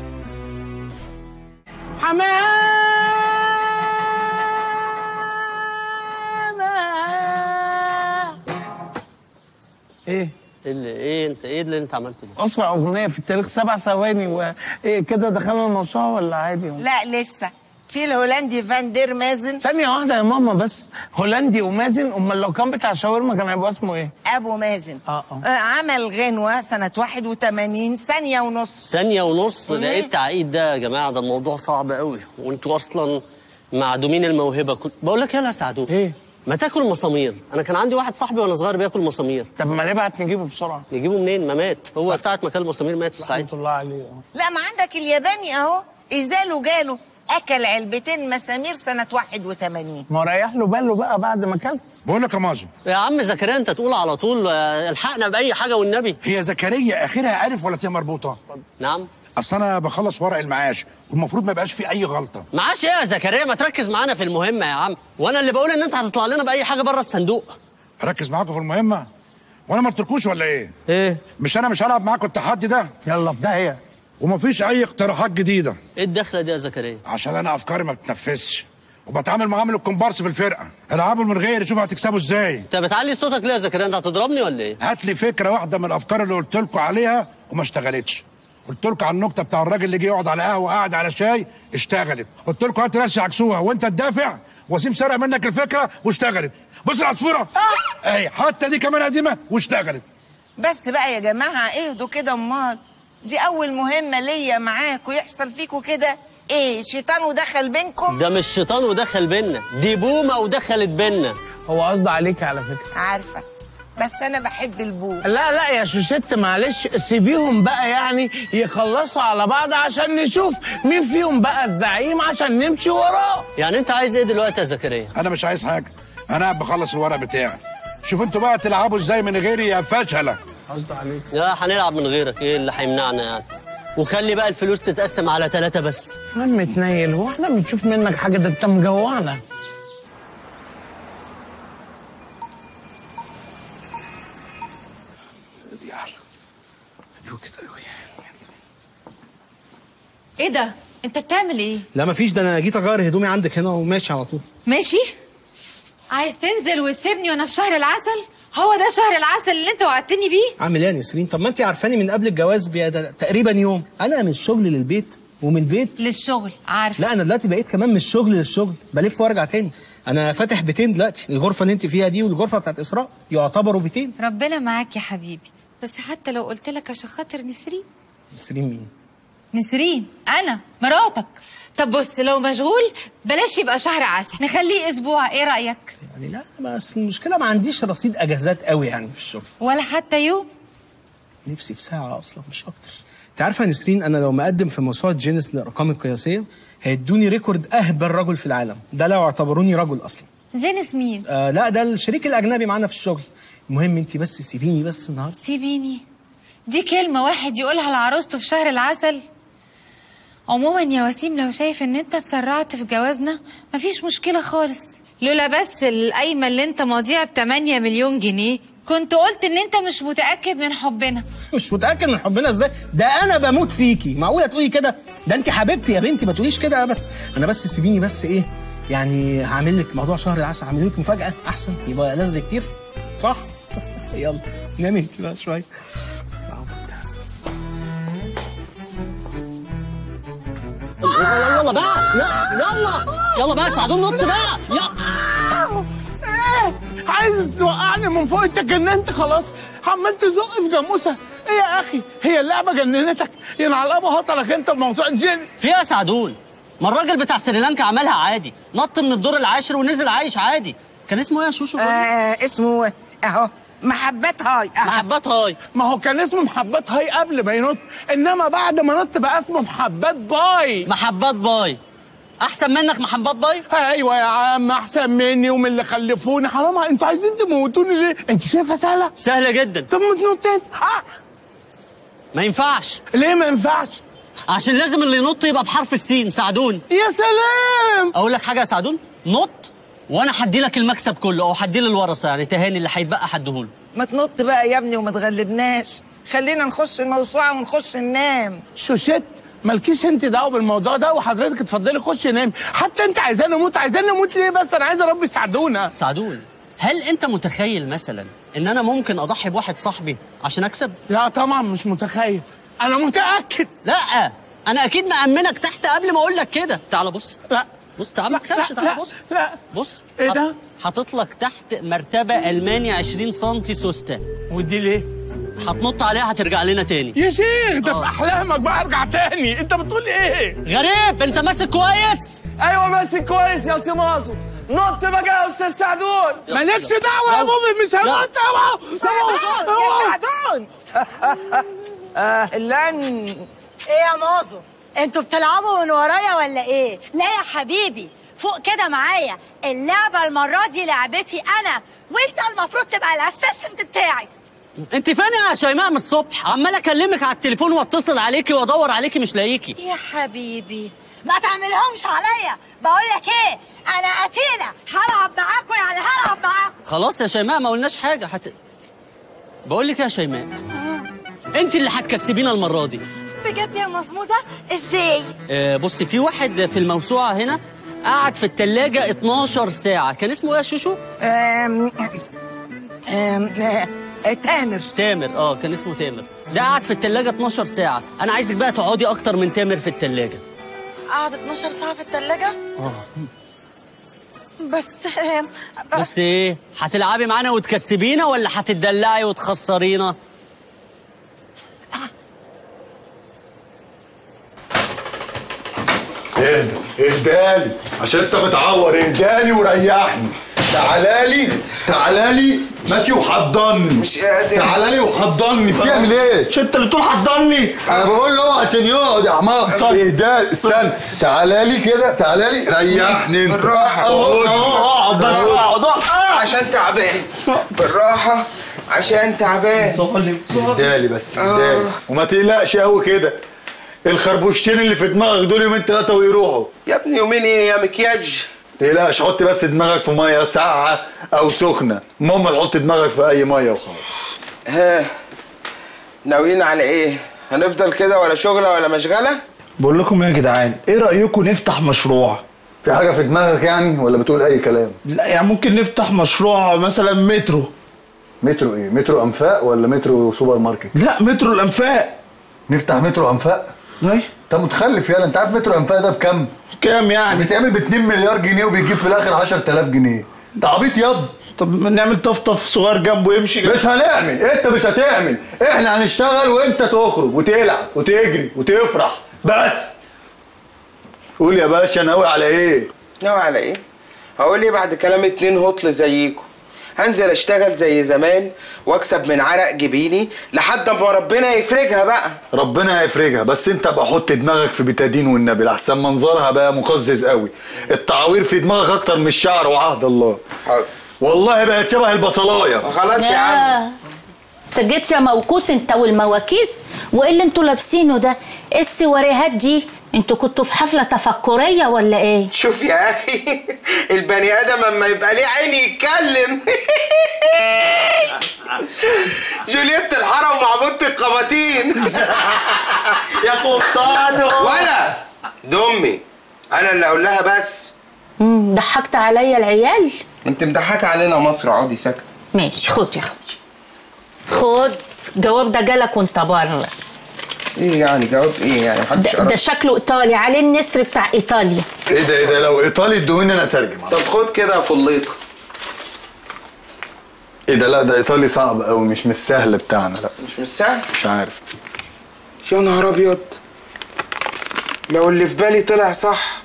Speaker 18: ايه
Speaker 4: اللي ايه انت ايه اللي انت عملته ده
Speaker 18: اسرع اغنيه في التاريخ سبع ثواني وايه كده دخلنا الموسوعه ولا عادي
Speaker 7: لا لسه في الهولندي فان دير مازن
Speaker 18: ثانيه واحده يا ماما بس هولندي ومازن امال لو كان بتاع شاورما كان هيبقى اسمه ايه
Speaker 7: ابو مازن
Speaker 18: اه اه
Speaker 7: آه، عمل غنوة سنة 81 ثانية ونص
Speaker 4: ثانية ونص
Speaker 7: مم.
Speaker 4: ده ايه التعقيد ده يا جماعة ده الموضوع صعب قوي وانتوا اصلا معدومين الموهبة كل... بقول لك يلا يا سعدون
Speaker 18: ايه
Speaker 4: ما تاكل مسامير انا كان عندي واحد صاحبي وانا صغير بياكل مسامير
Speaker 18: طب ما نبعت نجيبه بسرعه
Speaker 4: نجيبه منين ما مات هو ساعة ما كان المسامير مات في ساعتها
Speaker 18: الله عليه
Speaker 7: لا ما عندك الياباني اهو إزاله جاله أكل علبتين مسامير سنة 81
Speaker 18: ما هو ريح له باله بقى بعد ما كل
Speaker 11: بقول لك يا مازن
Speaker 4: يا عم زكريا انت تقول على طول آه، الحقنا بأي حاجة والنبي
Speaker 11: هي زكريا اخرها الف ولا تاء مربوطه
Speaker 4: نعم
Speaker 11: اصل انا بخلص ورق المعاش والمفروض ما يبقاش فيه اي غلطه
Speaker 4: معاش ايه يا زكريا ما تركز معانا في المهمة يا عم وانا اللي بقول ان انت هتطلع لنا بأي حاجة بره الصندوق
Speaker 11: ركز معاكم في المهمه وانا ما قلتلكوش ولا ايه
Speaker 4: ايه
Speaker 11: مش انا مش هلعب معاكم التحدي ده
Speaker 18: يلا في داهيه
Speaker 11: ومفيش اي اقتراحات جديده
Speaker 4: ايه الدخلة دي يا زكريا
Speaker 11: عشان انا افكاري ما بتنفذش وبتعامل معامل الكومبارس في الفرقه العبوا من غيري شوفوا هتكسبوا ازاي
Speaker 4: انت بتعلي صوتك ليه يا زكريا انت هتضربني ولا ايه
Speaker 11: هات لي فكره واحده من الافكار اللي قلت لكم عليها وما اشتغلتش قلت لكم على النكته بتاع الراجل اللي جه يقعد على قهوه قاعد على شاي اشتغلت قلت لكم هات ناس يعكسوها وانت تدافع وسيم سرق منك الفكره واشتغلت بص العصفوره اهي حتى دي كمان قديمه واشتغلت
Speaker 7: بس بقى يا جماعة اهدوا كده امال دي أول مهمة ليا معاكوا يحصل فيكوا كده ايه شيطان ودخل بينكم
Speaker 4: ده مش شيطان ودخل بينا دي بومة ودخلت بينا
Speaker 18: هو قصده عليك على فكره
Speaker 7: عارفة بس أنا بحب البو
Speaker 18: لا لا يا شوشت معلش سيبيهم بقى يعني يخلصوا على بعض عشان نشوف مين فيهم بقى الزعيم عشان نمشي وراه
Speaker 4: يعني انت عايز ايه دلوقتي يا زكريا
Speaker 11: انا مش عايز حاجه انا قاعد بخلص الورق بتاعي شوف انتوا بقى تلعبوا ازاي من غيري يا فشله
Speaker 18: قصده عليك
Speaker 4: لا هنلعب من غيرك ايه اللي هيمنعنا يعني وخلي بقى الفلوس تتقسم على ثلاثة بس
Speaker 18: عم تنيل هو احنا بنشوف منك حاجه ده انت مجوعنا
Speaker 2: دي احلى ايوه كده قوي
Speaker 1: ايه ده انت بتعمل ايه
Speaker 2: لا مفيش ده انا جيت اغير هدومي عندك هنا وماشي على طول
Speaker 1: ماشي عايز تنزل وتسيبني وانا في شهر العسل هو ده شهر العسل اللي انت وعدتني بيه
Speaker 2: عامل ايه يا نسرين طب ما انت عارفاني من قبل الجواز بيد- تقريبا يوم انا من الشغل للبيت ومن البيت
Speaker 1: للشغل عارف
Speaker 2: لا انا دلوقتي بقيت كمان من الشغل للشغل بلف وارجع تاني انا فاتح بيتين دلوقتي الغرفه اللي انت فيها دي والغرفه بتاعت اسراء يعتبروا بيتين
Speaker 1: ربنا معاك يا حبيبي بس حتى لو قلت لك عشان خاطر نسرين
Speaker 2: نسرين مين
Speaker 1: نسرين انا مراتك طب بص لو مشغول بلاش يبقى شهر عسل نخليه اسبوع ايه رايك
Speaker 2: يعني لا بس المشكله ما عنديش رصيد اجازات قوي يعني في الشغل
Speaker 1: ولا حتى يوم
Speaker 2: نفسي في ساعه اصلا مش اكتر انت عارفه يا نسرين انا لو مقدم في موسوعه جينيس للارقام القياسيه هيدوني ريكورد اهبل رجل في العالم ده لو اعتبروني رجل اصلا
Speaker 1: جينيس مين
Speaker 2: آه لا ده الشريك الاجنبي معانا في الشغل المهم انت بس سيبيني بس النهارده
Speaker 1: سيبيني دي كلمة واحد يقولها لعروسته في شهر العسل عموما يا وسيم لو شايف ان انت اتسرعت في جوازنا مفيش مشكلة خالص لولا بس القايمة اللي انت ماضيها ب 8 مليون جنيه كنت قلت ان انت مش متأكد من حبنا
Speaker 2: مش متاكد من حبنا ازاي ده انا بموت فيكي معقوله تقولي كده ده انت حبيبتي يا بنتي ما تقوليش كده ابدا انا بس سيبيني بس ايه يعني هعمل لك موضوع شهر العسل هعمل لك مفاجاه احسن يبقى لذ كتير صح يلا نامي انت بقى شويه
Speaker 4: يلا يلا بقى لا، يلا يلا بقى ساعدون نط بقى يلا
Speaker 18: عايز توقعني من فوق انت جننت خلاص عمال تزق في جاموسه ايه يا اخي هي اللعبه جننتك ينعل ابو هطلك انت بموضوع الجن
Speaker 4: فيها يا سعدون ما الراجل بتاع سريلانكا عملها عادي نط من الدور العاشر ونزل عايش عادي كان اسمه ايه يا شوشو
Speaker 7: آه اسمه اهو محبات هاي
Speaker 4: محبات هاي
Speaker 18: ما هو كان اسمه محبات هاي قبل ما ينط انما بعد ما نط بقى اسمه محبات باي
Speaker 4: محبات باي احسن منك محبات باي
Speaker 18: ايوه يا عم احسن مني ومن اللي خلفوني حرام عليك، انتوا عايزين تموتوني ليه انت شايفها سهله
Speaker 4: سهله جدا
Speaker 18: طب ما تنط انت آه.
Speaker 4: ما ينفعش
Speaker 18: ليه ما ينفعش
Speaker 4: عشان لازم اللي ينط يبقى بحرف السين سعدون
Speaker 18: يا سلام
Speaker 4: اقول لك حاجه يا سعدون نط وانا هدي لك المكسب كله او هدي الورثه يعني تهاني اللي هيتبقى هديهوله
Speaker 7: ما تنط بقى يا ابني وما تغلبناش خلينا نخش الموسوعه ونخش ننام
Speaker 18: شوشت مالكيش انت دعوه بالموضوع ده وحضرتك اتفضلي خشي نامي حتى انت عايزاني اموت عايزاني اموت ليه بس انا عايز ربي يساعدونا
Speaker 4: سعدون هل انت متخيل مثلا ان انا ممكن اضحي بواحد صاحبي عشان اكسب
Speaker 18: لا طبعا مش متخيل انا متاكد
Speaker 4: لا انا اكيد مأمنك تحت قبل ما اقول لك كده تعال بص
Speaker 18: لا
Speaker 4: بص تعال ما تخافش
Speaker 18: لا،
Speaker 4: تعال
Speaker 18: لا،
Speaker 4: بص
Speaker 18: لا
Speaker 4: بص
Speaker 18: ايه
Speaker 4: حط-
Speaker 18: ده؟
Speaker 4: حاطط لك تحت مرتبه الماني 20 سم سوسته
Speaker 18: ودي ليه
Speaker 4: هتنط عليها هترجع لنا تاني
Speaker 18: يا شيخ ده
Speaker 4: آه.
Speaker 18: في احلامك بقى ارجع تاني انت بتقول ايه
Speaker 4: غريب انت ماسك كويس
Speaker 16: ايوه ماسك كويس يا سماسو نط بقى يا استاذ سعدون
Speaker 18: مالكش دعوه يا مؤمن مش هنط اوعى
Speaker 7: سعدون يا سعدون اهلا
Speaker 3: ايه يا مازو انتوا بتلعبوا من ورايا ولا ايه لا يا حبيبي فوق كده معايا اللعبة المرة دي لعبتي أنا وأنت المفروض تبقى الأسيستنت بتاعي
Speaker 4: انت فين يا شيماء من الصبح عمال اكلمك على التليفون واتصل عليكي وادور عليكي مش لاقيكي
Speaker 3: يا حبيبي ما تعملهمش عليا بقول لك ايه انا قتيله هلعب معاكم يعني هلعب معاكم
Speaker 4: خلاص يا شيماء ما قلناش حاجه حت... بقول لك يا شيماء انت اللي هتكسبينا المره دي
Speaker 3: بجد يا مزموزه ازاي
Speaker 4: آه، بصي في واحد في الموسوعه هنا قعد في التلاجة 12 ساعة كان اسمه ايه يا شوشو؟
Speaker 7: أم... أم... آه، تامر
Speaker 4: تامر اه كان اسمه تامر ده قعد في التلاجة 12 ساعة أنا عايزك بقى تقعدي أكتر من تامر في التلاجة
Speaker 3: قعد 12 ساعه في الثلاجه
Speaker 4: اه
Speaker 3: بس
Speaker 4: بس ايه هتلعبي معانا وتكسبينا ولا هتدلعي وتخسرينا؟
Speaker 19: اهدى اهدالي عشان انت متعور اهدالي وريحني تعالالي تعالالي ماشي وحضني مش قادر تعالالي وحضني بتعمل ايه؟ مش انت اللي بتقول حضني انا بقول له عشان يقعد يا حمار طب اهدالي استنى تعالالي كده تعالالي ريحني انت
Speaker 20: بالراحة.
Speaker 19: اقعد
Speaker 20: اقعد بس، اقعد،
Speaker 19: اقعد
Speaker 20: عشان تعبان بالراحة عشان تعبان
Speaker 19: اهدالي بس اهدالي وما تقلقش قوي كده الخربوشتين اللي في دماغك دول يومين ثلاثه ويروحوا
Speaker 20: يا ابني يومين ايه يا مكياج
Speaker 19: تقلقش حط بس دماغك في ميه ساقعه او سخنه المهم تحط دماغك في اي ميه وخلاص
Speaker 20: ها ناويين على ايه هنفضل كده ولا شغله ولا مشغله
Speaker 21: بقول لكم يا جدعان ايه رايكم نفتح مشروع
Speaker 19: في حاجه في دماغك يعني ولا بتقول اي كلام
Speaker 21: لا يعني ممكن نفتح مشروع مثلا مترو
Speaker 19: مترو ايه مترو انفاق ولا مترو سوبر ماركت
Speaker 21: لا مترو الانفاق
Speaker 19: نفتح مترو انفاق
Speaker 21: اي
Speaker 19: انت متخلف يالا انت عارف مترو انفاق ده بكام
Speaker 21: كام يعني
Speaker 19: بيتعمل ب 2 مليار جنيه وبيجيب في الاخر 10000 جنيه انت عبيط ياض
Speaker 21: طب ما نعمل طفطف صغير جنبه يمشي
Speaker 19: مش هنعمل انت مش هتعمل احنا هنشتغل وانت تخرج وتلعب وتجري وتفرح بس قول يا باشا ناوي على ايه
Speaker 20: ناوي على ايه هقول ايه بعد كلام اتنين هطل زيكم هنزل اشتغل زي زمان واكسب من عرق جبيني لحد ما ربنا يفرجها بقى
Speaker 19: ربنا هيفرجها بس انت بقى حط دماغك في بتادين والنبي لحسن منظرها بقى مقزز قوي التعوير في دماغك اكتر من الشعر وعهد الله
Speaker 20: حاضر
Speaker 19: والله بقت شبه البصلايه
Speaker 20: خلاص يا عم
Speaker 22: انت جيت يا موكوس انت والمواكيس وايه اللي انتوا لابسينه ده ايه السواريهات دي انتوا كنتوا في حفله تفكريه ولا ايه
Speaker 20: شوف يا اخي البني ادم اما يبقى ليه عين يتكلم جولييت الحرم مع بنت القباطين
Speaker 16: يا قبطان
Speaker 20: ولا دمي انا اللي اقول لها بس
Speaker 22: امم ضحكت عليا العيال
Speaker 20: انت مضحكه علينا مصر اقعدي ساكته
Speaker 22: ماشي خد يا اخوي خد الجواب ده جالك وانت بره
Speaker 20: ايه يعني جواب ايه يعني محدش
Speaker 22: ده, ده شكله ايطالي عليه النسر بتاع ايطاليا
Speaker 19: ايه ده ايه ده لو ايطالي ادوني انا اترجم
Speaker 20: طب خد كده يا فليطه
Speaker 19: ايه ده لا ده ايطالي صعب قوي مش مش سهل بتاعنا لا
Speaker 20: مش مش سهل
Speaker 19: مش عارف
Speaker 20: يا نهار ابيض لو اللي في بالي طلع صح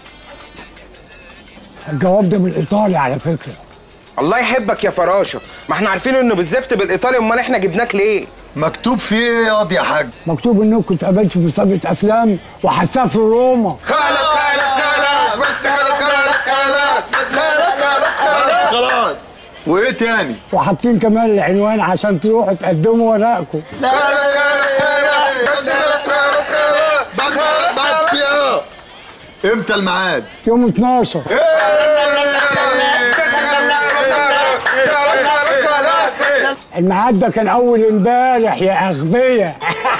Speaker 23: الجواب ده من ايطاليا على فكره
Speaker 20: الله يحبك يا فراشه ما احنا عارفين انه بالزفت بالايطالي امال احنا جبناك ليه
Speaker 19: مكتوب فيه ايه ياض يا حاج
Speaker 23: مكتوب انكم اتقابلتوا في مسابقه افلام وهتسافروا روما
Speaker 20: خلاص خلاص خلاص بس خلاص خلاص خلاص خلاص خلاص خلاص
Speaker 19: خلاص وايه تاني
Speaker 23: وحاطين كمان العنوان عشان تروحوا تقدموا ورقكم
Speaker 20: خلاص خلاص خلاص بس خلاص خلاص خلاص
Speaker 19: بس بس يا امتى الميعاد
Speaker 23: يوم 12 الميعاد ده كان اول امبارح يا اغبياء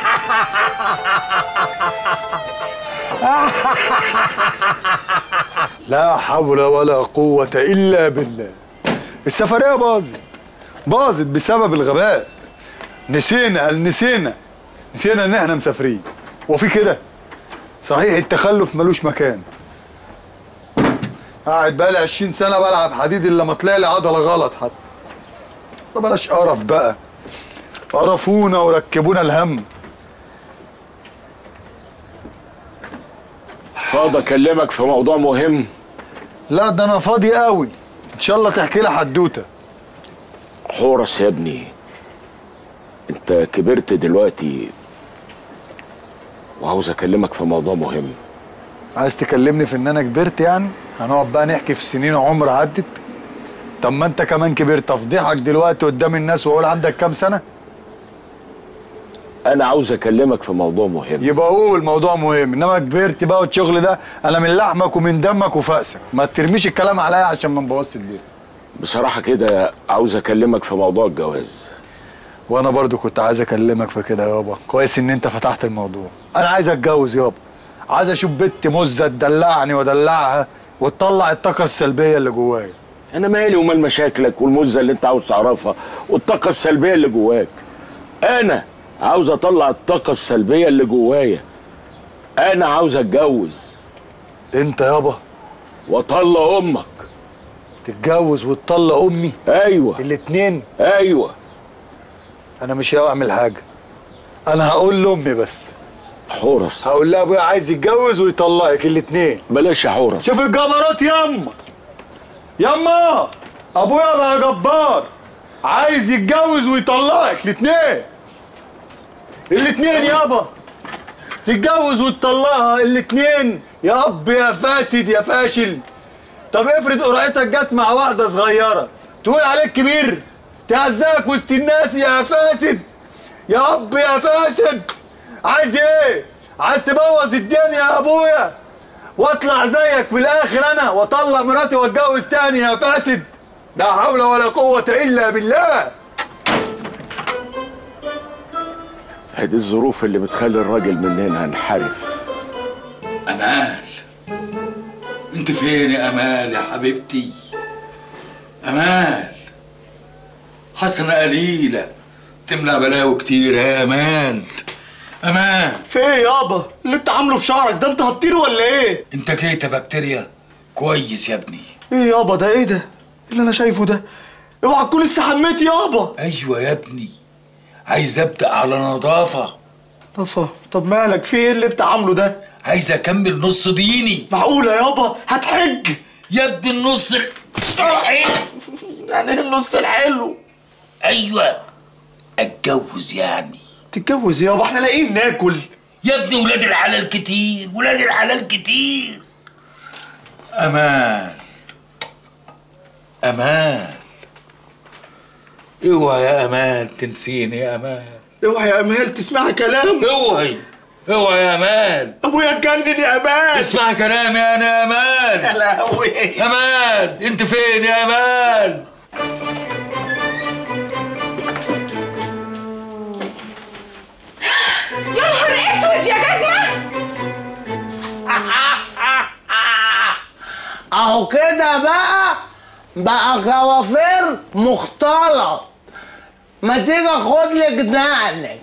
Speaker 19: لا حول ولا قوة إلا بالله السفرية باظت باظت بسبب الغباء نسينا هل نسينا نسينا ان احنا مسافرين وفي كده صحيح التخلف ملوش مكان قاعد بقالي 20 سنة بلعب حديد الا ما طلع لي عضلة غلط حتى طب بلاش قرف بقى قرفونا وركبونا الهم
Speaker 6: فاضي اكلمك في موضوع مهم
Speaker 19: لا ده انا فاضي قوي ان شاء الله تحكي لي حدوته
Speaker 6: حورس يا ابني انت كبرت دلوقتي وعاوز اكلمك في موضوع مهم
Speaker 19: عايز تكلمني في ان انا كبرت يعني هنقعد بقى نحكي في سنين عمر عدت طب ما انت كمان كبرت افضحك دلوقتي قدام الناس واقول عندك كام سنه
Speaker 6: انا عاوز اكلمك في موضوع مهم
Speaker 19: يبقى قول موضوع مهم انما كبرت بقى والشغل ده انا من لحمك ومن دمك وفأسك ما ترميش الكلام عليا عشان ما نبوظش الليل
Speaker 6: بصراحه كده عاوز اكلمك في موضوع الجواز
Speaker 19: وانا برضو كنت عايز اكلمك في كده يابا كويس ان انت فتحت الموضوع انا عايز اتجوز يابا عايز اشوف بنت مزه تدلعني وادلعها وتطلع الطاقه السلبيه اللي جوايا
Speaker 6: انا مالي ومال مشاكلك والمزه اللي انت عاوز تعرفها والطاقه السلبيه اللي جواك انا عاوز اطلع الطاقه السلبيه اللي جوايا انا عاوز اتجوز
Speaker 19: انت يابا
Speaker 6: واطلق امك
Speaker 19: تتجوز وتطلق امي
Speaker 6: ايوه
Speaker 19: الاتنين
Speaker 6: ايوه
Speaker 19: انا مش هعمل حاجه انا هقول لامي بس
Speaker 6: حورس
Speaker 19: هقول لها ابويا عايز يتجوز ويطلقك الاتنين
Speaker 6: بلاش يا حورس
Speaker 19: شوف الجبروت ياما ياما ابويا بقى جبار عايز يتجوز ويطلقك الاتنين الاتنين يابا تتجوز وتطلقها الاتنين يا اب يا فاسد يا فاشل طب افرض قرعتك جت مع واحده صغيره تقول عليك كبير تهزقك وسط الناس يا فاسد يا اب يا فاسد عايز ايه عايز تبوظ الدنيا يا ابويا واطلع زيك في الاخر انا واطلق مراتي واتجوز تاني يا فاسد لا حول ولا قوة الا بالله
Speaker 6: هذه الظروف اللي بتخلي الراجل مننا ينحرف
Speaker 8: امال انت فين يا امال يا حبيبتي امال حسنة قليلة تملى بلاوي كتير يا امان امان
Speaker 21: في ايه يابا اللي انت عامله في شعرك ده انت هتطير ولا ايه
Speaker 8: انت كيتا بكتيريا كويس يا ابني
Speaker 21: ايه يابا ده ايه ده اللي انا شايفه ده اوعى تكون استحميت يابا
Speaker 8: ايوه يا ابني عايز ابدا على نظافه
Speaker 21: طفا طب مالك في ايه اللي انت عامله ده
Speaker 8: عايز اكمل نص ديني
Speaker 21: معقوله يابا هتحج
Speaker 8: يا ابني النص ال-
Speaker 21: يعني ايه النص الحلو
Speaker 8: ايوه اتجوز يعني
Speaker 21: تتجوز يابا احنا لاقيين ناكل
Speaker 8: يا ابني ولاد الحلال كتير ولاد الحلال كتير امان امان اوعى يا امان تنسيني يا امان
Speaker 21: اوعى يا امال تسمعي كلام
Speaker 8: اوعي اوعى يا امان
Speaker 21: ابويا اتجنن يا امان
Speaker 8: اسمع كلامي انا يا امان
Speaker 21: يا لهوي
Speaker 8: امان انت فين يا امان
Speaker 9: يا نهار اسود يا جزمه
Speaker 18: اهو كده بقى بقى كوافير مختلط ما تيجي خد لك دقنك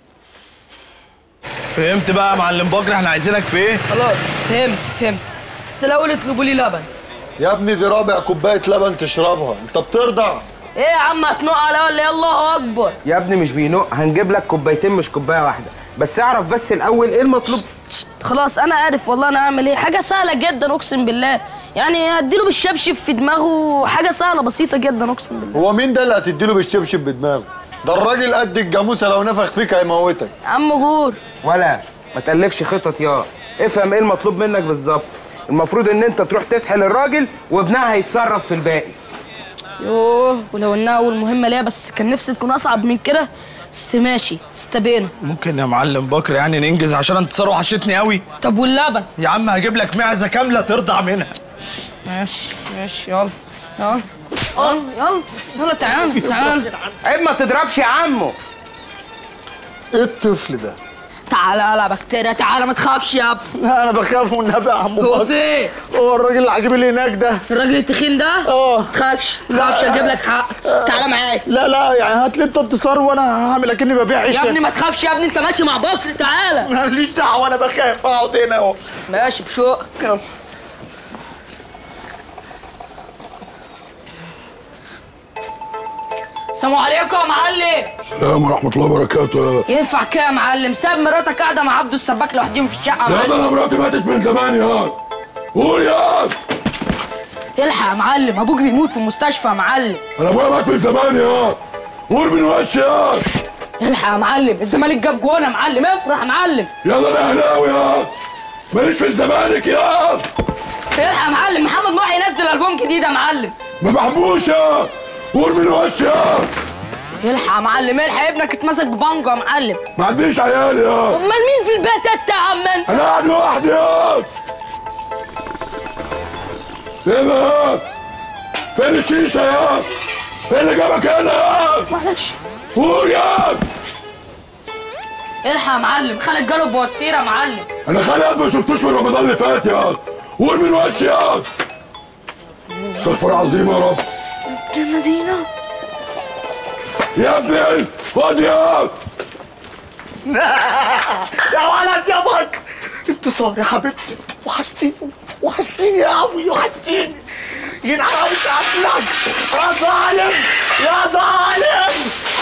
Speaker 21: فهمت بقى يا معلم بكر احنا عايزينك في ايه
Speaker 9: خلاص فهمت فهمت بس الاول اطلبوا لي لبن
Speaker 19: يا ابني دي رابع كوباية لبن تشربها انت بترضع
Speaker 9: ايه يا عم هتنق على ولا إيه؟ الله اكبر
Speaker 20: يا ابني مش بينق هنجيب لك كوبايتين مش كوبايه واحده بس اعرف بس الاول ايه المطلوب
Speaker 9: خلاص انا عارف والله انا هعمل ايه حاجه سهله جدا اقسم بالله يعني اديله بالشبشب في دماغه حاجه سهله بسيطه جدا اقسم بالله
Speaker 19: هو مين ده اللي هتديله بالشبشب بدماغه ده الراجل قد الجاموسه لو نفخ فيك هيموتك
Speaker 9: يا عم غور
Speaker 20: ولا ما تألفش خطط يا افهم ايه المطلوب منك بالظبط المفروض ان انت تروح تسحل الراجل وابنها هيتصرف في الباقي
Speaker 9: يوه ولو انها اول مهمه ليا بس كان نفسي تكون اصعب من كده بس ماشي استبينا
Speaker 21: ممكن يا معلم بكر يعني ننجز عشان انتصار وحشتني قوي
Speaker 9: طب واللبن
Speaker 21: يا عم هجيب لك معزه كامله ترضع منها
Speaker 9: ماشي ماشي يلا يلا يلا يلا يلا تعال تعال
Speaker 20: عيب ما تضربش يا عمو
Speaker 19: ايه الطفل ده
Speaker 9: تعالى يلا بكتيريا تعالى ما تخافش يا ابني
Speaker 21: لا انا بخاف من النبي يا عم
Speaker 9: هو
Speaker 21: بكر.
Speaker 9: فين؟
Speaker 21: هو الراجل العجيب اللي هناك ده
Speaker 9: الراجل التخين ده؟
Speaker 21: اه
Speaker 9: تخافش تخافش اجيب لك حق تعالى معايا
Speaker 21: لا لا يعني هات لي انت انتصار وانا هعمل اكني ببيع عيش
Speaker 9: يا ابني ما تخافش يا ابني انت ماشي مع بكر تعالى
Speaker 21: ماليش دعوه انا بخاف اقعد هنا اهو
Speaker 9: ماشي بشوق السلام عليكم يا معلم
Speaker 13: السلام ورحمة الله وبركاته
Speaker 9: ينفع كده يا معلم ساب مراتك قاعده مع عبده السباك لوحدهم في الشقه يا
Speaker 13: لا ده انا
Speaker 9: معلم
Speaker 13: مراتي ماتت من زمان يا قول يا
Speaker 9: الحق يا معلم ابوك بيموت في المستشفى يا معلم
Speaker 13: انا ابويا مات من زمان يا قول من وش يا
Speaker 9: الحق يا معلم الزمالك جاب جون يا معلم افرح يا معلم
Speaker 13: يلا انا اهلاوي يا ماليش في الزمالك يا
Speaker 9: الحق يا معلم محمد محي ينزل البوم جديد يا معلم
Speaker 13: ما بحبوش يا قول من وش يا
Speaker 9: الحق يا معلم الحق ابنك اتمسك ببانجو يا معلم
Speaker 13: ما عنديش عيال يا
Speaker 9: امال مين في البيت انت يا عم انت
Speaker 13: انا قاعد لوحدي يا فين يا فين الشيشة يا فين اللي جابك هنا يا
Speaker 9: معلش
Speaker 13: قول يا
Speaker 9: الحق يا معلم خالد جاله بوصيره يا معلم
Speaker 13: انا خالد ما شفتوش في رمضان اللي فات يا قول من وش يا استغفر العظيم يا رب
Speaker 9: مدينة
Speaker 13: يا ابني خد يا
Speaker 21: يا ولد يا بكر انتصار يا حبيبتي وحشتيني وحشتيني يا قوي وحشتيني ينعم عليك يا ظالم يا ظالم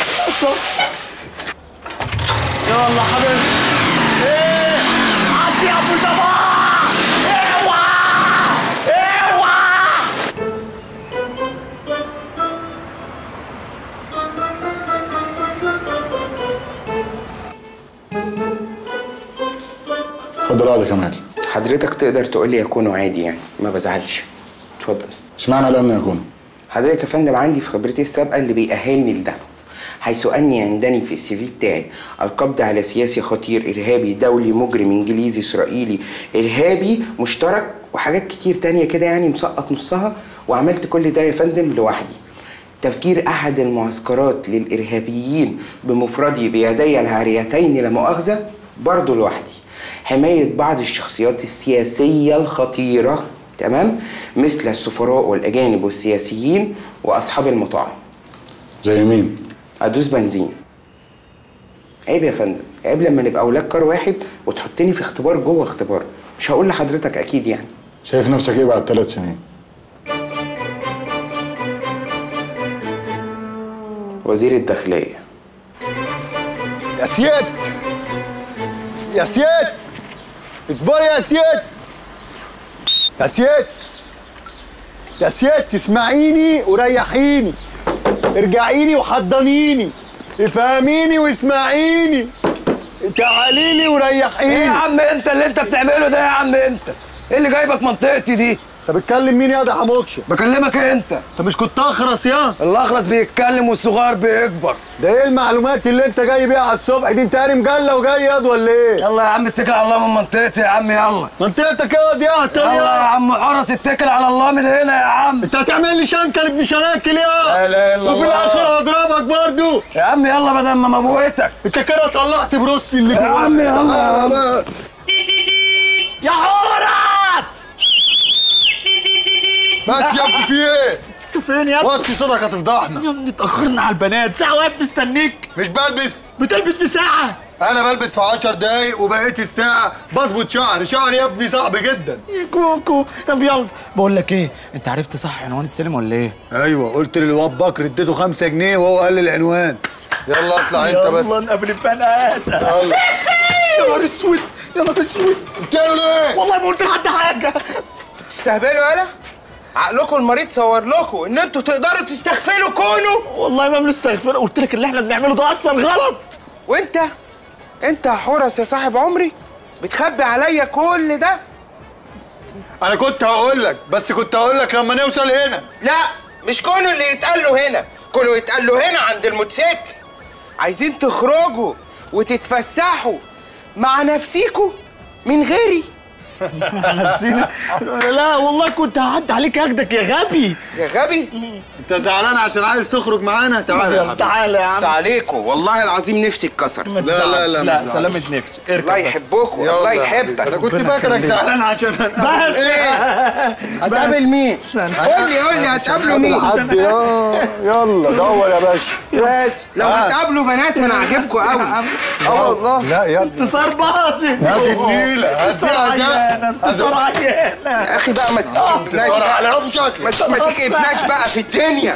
Speaker 21: يلا حبيبي ايه عدي يا ابو جماعه اوعى اوعى
Speaker 19: اتفضل اقعد يا كمال
Speaker 20: حضرتك تقدر تقول لي يكونوا عادي يعني ما بزعلش اتفضل
Speaker 19: اشمعنى لم يكون
Speaker 20: حضرتك يا فندم عندي في خبرتي السابقه اللي بيأهلني لده حيث أني عندني في السي في بتاعي القبض على سياسي خطير إرهابي دولي مجرم إنجليزي إسرائيلي إرهابي مشترك وحاجات كتير تانية كده يعني مسقط نصها وعملت كل ده يا فندم لوحدي تفجير أحد المعسكرات للإرهابيين بمفردي بيدي العاريتين لا مؤاخذة برضه لوحدي حماية بعض الشخصيات السياسية الخطيرة تمام مثل السفراء والأجانب والسياسيين وأصحاب المطاعم
Speaker 19: زي مين؟
Speaker 20: أدوس بنزين عيب يا فندم عيب لما نبقى أولاد كار واحد وتحطني في اختبار جوه اختبار مش هقول لحضرتك أكيد يعني
Speaker 19: شايف نفسك ايه بعد ثلاث سنين؟
Speaker 20: وزير الداخلية
Speaker 19: يا سياد يا سياد اصبر يا سياد يا سياد يا سياد تسمعيني وريحيني ارجعيني وحضنيني افهميني واسمعيني تعالي لي وريحيني
Speaker 21: ايه يا عم انت اللي انت بتعمله ده يا عم انت ايه اللي جايبك منطقتي دي
Speaker 19: انت بتكلم مين يا ده حموكشه
Speaker 21: بكلمك انت
Speaker 19: انت مش كنت اخرس يا
Speaker 21: الاخرس بيتكلم والصغير بيكبر
Speaker 19: ده ايه المعلومات اللي انت جاي بيها على الصبح دي انت قاري مجله وجاي ياض ولا ايه
Speaker 21: يلا يا عم اتكل على الله من منطقتي يا عم يلا
Speaker 19: منطقتك ياض يا
Speaker 21: يلا يا عم حرس اتكل على الله من هنا يا عم
Speaker 19: انت هتعمل لي شنكل ابن شناكل يا
Speaker 21: لا اله الا
Speaker 19: وفي
Speaker 21: الله.
Speaker 19: الاخر هضربك برضو
Speaker 21: يا عم يلا بدل ما موتك
Speaker 19: انت كده طلعت بروستي اللي
Speaker 21: يا
Speaker 19: جواك.
Speaker 21: عم يلا يا عم.
Speaker 19: آه.
Speaker 21: يا حرس
Speaker 19: بس يا ابني في ايه؟
Speaker 21: انت فين يا ابني؟
Speaker 19: وطي صوتك هتفضحنا
Speaker 21: يا ابني اتاخرنا على البنات ساعه واقف مستنيك
Speaker 19: مش بلبس
Speaker 21: بتلبس في ساعه
Speaker 19: انا بلبس في 10 دقايق وبقيت الساعه بظبط شعري شعري يا ابني صعب جدا
Speaker 21: يا كوكو طب يلا بقول لك ايه انت عرفت صح عنوان السينما ولا ايه
Speaker 19: ايوه قلت للواد بكر اديته 5 جنيه وهو قال لي العنوان يلا اطلع انت بس
Speaker 21: يلا نقابل البنات
Speaker 19: يلا
Speaker 21: يا نهار اسود يا نهار اسود
Speaker 19: بتعمل ايه؟
Speaker 21: والله ما قلت لحد حاجه
Speaker 20: تستهبلوا يالا عقلكم المريض صور لكم ان انتوا تقدروا تستغفلوا كونه
Speaker 21: والله ما بنستغفر قلت لك اللي احنا بنعمله ده اصلا غلط
Speaker 20: وانت انت يا حورس يا صاحب عمري بتخبي عليا كل ده
Speaker 19: انا كنت هقول لك بس كنت هقول لك لما نوصل هنا
Speaker 20: لا مش كونه اللي يتقال له هنا كونه يتقال له هنا عند الموتوسيكل عايزين تخرجوا وتتفسحوا مع نفسيكوا من غيري
Speaker 21: نفسينا لا والله كنت هعدي عليك اخدك يا غبي
Speaker 20: يا غبي
Speaker 19: انت زعلان عشان عايز تخرج معانا تعالى يا حبيبي
Speaker 21: تعالى يا
Speaker 20: بس
Speaker 21: عم
Speaker 20: عليكم والله العظيم نفسي اتكسر
Speaker 21: ما
Speaker 19: لا، لا،
Speaker 21: تزعلش.
Speaker 19: لا، ما
Speaker 21: لا
Speaker 19: تزعلش.
Speaker 21: سلامة نفسك اركب
Speaker 20: الله
Speaker 21: بس.
Speaker 20: يحبكم
Speaker 19: يلا
Speaker 20: الله
Speaker 19: يا حبيبي.
Speaker 20: يحبك
Speaker 19: انا كنت
Speaker 21: ربنا
Speaker 19: فاكرك
Speaker 21: يخليك.
Speaker 19: زعلان عشان
Speaker 21: بس
Speaker 20: ايه هتقابل مين قول لي قول لي هتقابلوا مين
Speaker 19: حد يا يلا دور يا باشا
Speaker 20: لو
Speaker 19: آه.
Speaker 20: هتقابلوا بنات انا عاجبكم قوي اه والله
Speaker 19: لا يا ابني
Speaker 21: انتصار باظت
Speaker 19: هذه النيلة
Speaker 21: انتصار
Speaker 19: هذه
Speaker 21: عيانة انتصار عيانة
Speaker 20: يا اخي بقى ما تكبناش
Speaker 19: انتصار
Speaker 20: بقى.
Speaker 19: عليهم شكلك
Speaker 20: ما ما تكبناش بقى في الدنيا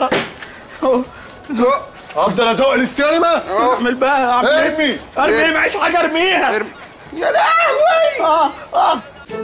Speaker 20: زق.
Speaker 19: افضل ازق للسينما
Speaker 21: اعمل بقى اعمل ايه
Speaker 19: ارمي
Speaker 21: ارمي ايه معيش حاجة ارميها
Speaker 20: يا لهوي
Speaker 21: اه اه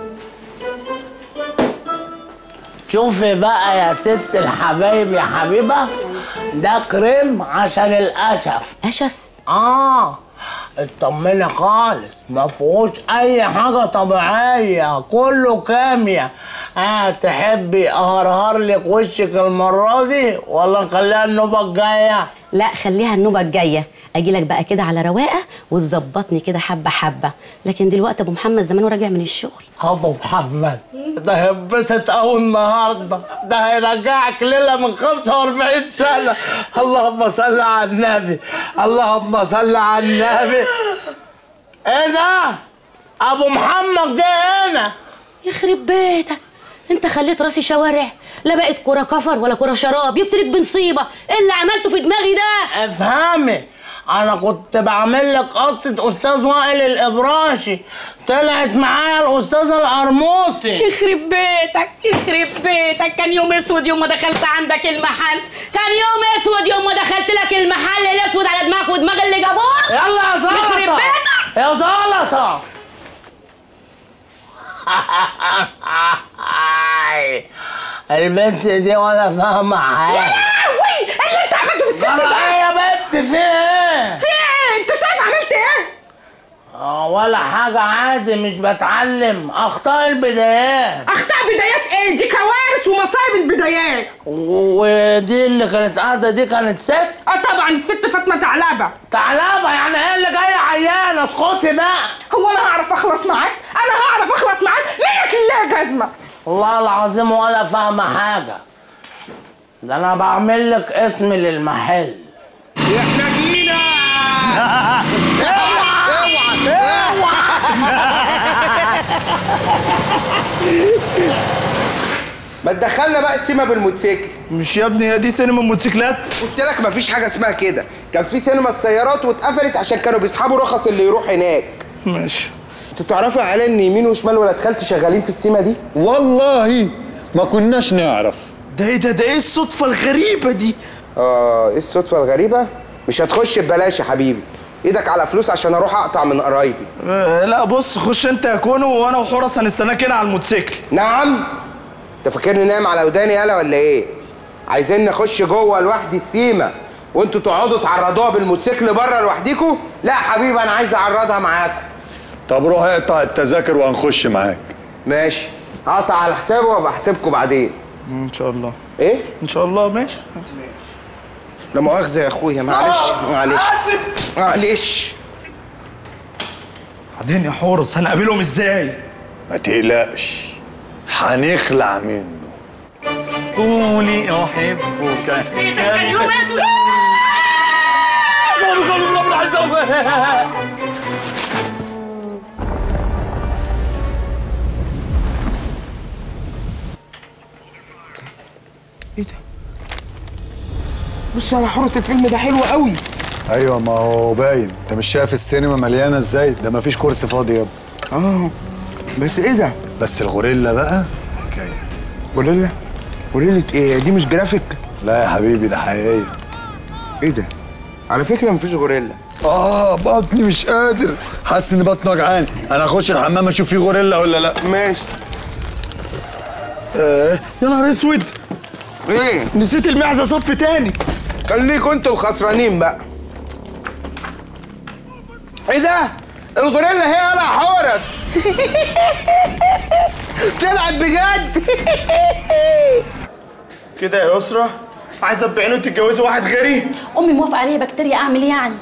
Speaker 10: شوفي بقى يا ست الحبايب يا حبيبة ده كريم عشان القشف
Speaker 22: قشف
Speaker 10: اه اطمني خالص ما فيهوش اي حاجة طبيعية كله كيمياء اه تحبي اهرهر لك وشك المرة دي ولا نخليها النوبة الجاية
Speaker 12: لا خليها النوبة الجاية اجي لك بقى كده على رواقة وتظبطني كده حبة حبة لكن دلوقتي ابو محمد زمانه راجع من الشغل
Speaker 10: ابو محمد ده هينبسط قوي النهارده ده هيرجعك ليله من 45 سنه اللهم صل على النبي اللهم صل على النبي ايه ده ابو محمد جه هنا
Speaker 12: يخرب بيتك انت خليت راسي شوارع لا بقت كرة كفر ولا كرة شراب يبتلك بنصيبة ايه اللي عملته في دماغي ده
Speaker 10: افهمي انا كنت بعمل لك قصه استاذ وائل الابراشي طلعت معايا الاستاذه القرموطي
Speaker 12: يخرب بيتك يخرب بيتك كان يوم اسود يوم ما دخلت عندك المحل كان يوم اسود يوم ما دخلت لك المحل الاسود على دماغك ودماغ اللي جابوك
Speaker 10: يلا يا زلطه
Speaker 12: يخرب بيتك
Speaker 10: يا زلطه البنت دي ولا فاهمه حاجه
Speaker 12: وي اللي انت عملته في الست
Speaker 10: انا
Speaker 12: ده
Speaker 10: ايه يا بنت في ايه
Speaker 12: في ايه انت شايف عملت ايه
Speaker 10: آه، ولا حاجة عادي مش بتعلم أخطاء البدايات
Speaker 12: اخطاء بدايات ايه دي كوارث الناس ومصايب البدايات
Speaker 10: ودي اللي كانت قاعده دي كانت ست
Speaker 12: اه طبعا الست فاطمه ثعلبه
Speaker 10: ثعلبه يعني هي اللي جايه عيانه اسكتي بقى
Speaker 12: هو انا هعرف اخلص معاك انا هعرف اخلص معاك منك لله جزمه
Speaker 10: والله العظيم ولا فاهمه حاجه ده انا بعمل لك اسم للمحل
Speaker 21: احنا جينا
Speaker 20: ما تدخلنا بقى السيما بالموتوسيكل
Speaker 21: مش يا ابني هي دي سينما موتوسيكلات
Speaker 20: قلت لك مفيش حاجه اسمها كده كان في سينما السيارات واتقفلت عشان كانوا بيسحبوا رخص اللي يروح هناك
Speaker 21: ماشي
Speaker 20: انتوا تعرفوا يا عيال ان يمين وشمال ولاد خالتي شغالين في السيما دي
Speaker 19: والله ما كناش نعرف
Speaker 21: ده ايه ده ده ايه الصدفه الغريبه دي
Speaker 20: اه ايه الصدفه الغريبه مش هتخش ببلاش يا حبيبي ايدك على فلوس عشان اروح اقطع من قرايبي
Speaker 21: آه لا بص خش انت يا كونو وانا وحورس هنستناك هنا على الموتوسيكل
Speaker 20: نعم انت فاكرني نايم على وداني يالا ولا ايه عايزين نخش جوه لوحدي السيما وانتوا تقعدوا تعرضوها بالموتوسيكل بره لوحديكوا لا يا حبيبي انا عايز اعرضها معاكم
Speaker 19: طب روح اقطع التذاكر وهنخش معاك
Speaker 20: ماشي هقطع على حسابه وابقى احسبكم بعدين
Speaker 21: ان شاء الله
Speaker 20: ايه
Speaker 21: ان شاء الله ماشي
Speaker 20: لا مؤاخذه يا اخويا معلش معلش معلش
Speaker 21: بعدين يا حورس هنقابلهم ازاي
Speaker 19: ما تقلقش هنخلع منه
Speaker 21: قولي احبك
Speaker 12: كان يوم اسود
Speaker 20: ايه ده بص على حورس الفيلم ده حلو قوي
Speaker 19: ايوه ما هو باين انت مش شايف السينما مليانه ازاي ده ما فيش كرسي فاضي يابا
Speaker 20: اه بس ايه ده
Speaker 19: بس الغوريلا بقى حكايه
Speaker 20: غوريلا غوريلا ايه دي مش جرافيك
Speaker 19: لا يا حبيبي ده حقيقيه
Speaker 20: ايه ده على فكره مفيش غوريلا
Speaker 19: اه بطني مش قادر حاسس ان بطني وجعان انا اخش الحمام اشوف فيه غوريلا ولا لا
Speaker 20: ماشي
Speaker 21: آه يا نهار اسود
Speaker 20: ايه
Speaker 21: نسيت المعزه صف تاني
Speaker 20: خليكوا انتوا الخسرانين بقى ايه ده الغوريلا هي يالا حورس طلعت بجد
Speaker 21: كده يا يسرا عايزه تبيعيني وتتجوزي واحد غيري
Speaker 5: امي موافقه عليها بكتيريا اعمل ايه يعني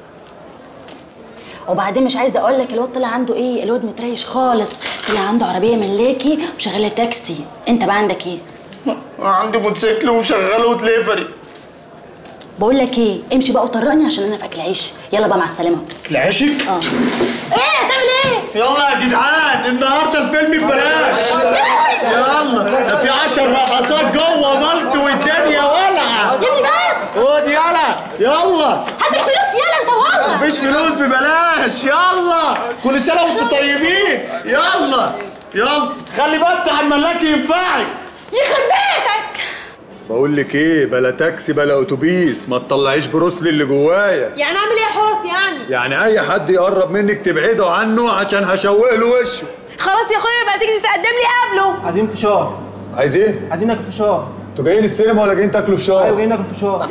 Speaker 5: وبعدين مش عايزه اقول لك الواد طلع عنده ايه الواد متريش خالص طلع عنده عربيه ملاكي وشغاله تاكسي انت بقى عندك ايه
Speaker 21: عندي موتوسيكل وشغاله ودليفري
Speaker 5: بقول لك ايه امشي بقى وطرقني عشان انا في اكل عيش يلا بقى مع السلامه
Speaker 21: العشق
Speaker 5: اه ايه هتعمل ايه
Speaker 21: يلا يا جدعان النهارده الفيلم ببلاش يلا ده في 10 رقصات جوه مالت والدنيا ولعه
Speaker 5: يا ابني بس
Speaker 21: خد يلا يلا
Speaker 5: هات الفلوس يلا انت واقف
Speaker 21: مفيش فلوس ببلاش يلا كل سنه وانتم طيبين يلا يلا خلي بالك على الملاكي ينفعك
Speaker 5: يخرب بيتك
Speaker 19: بقول لك ايه بلا تاكسي بلا اتوبيس ما تطلعيش بروسلي اللي جوايا
Speaker 14: يعني اعمل ايه يا حرس يعني
Speaker 19: يعني اي حد يقرب منك تبعده عنه عشان هشوه له وشه
Speaker 14: خلاص يا اخويا بقى تيجي تتقدم لي قبله
Speaker 21: عايزين فشار
Speaker 19: عايز ايه
Speaker 21: عايزين ناكل فشار
Speaker 19: انتوا جايين السينما ولا جايين تاكلوا فشار
Speaker 21: ايوه جايين ناكل فشار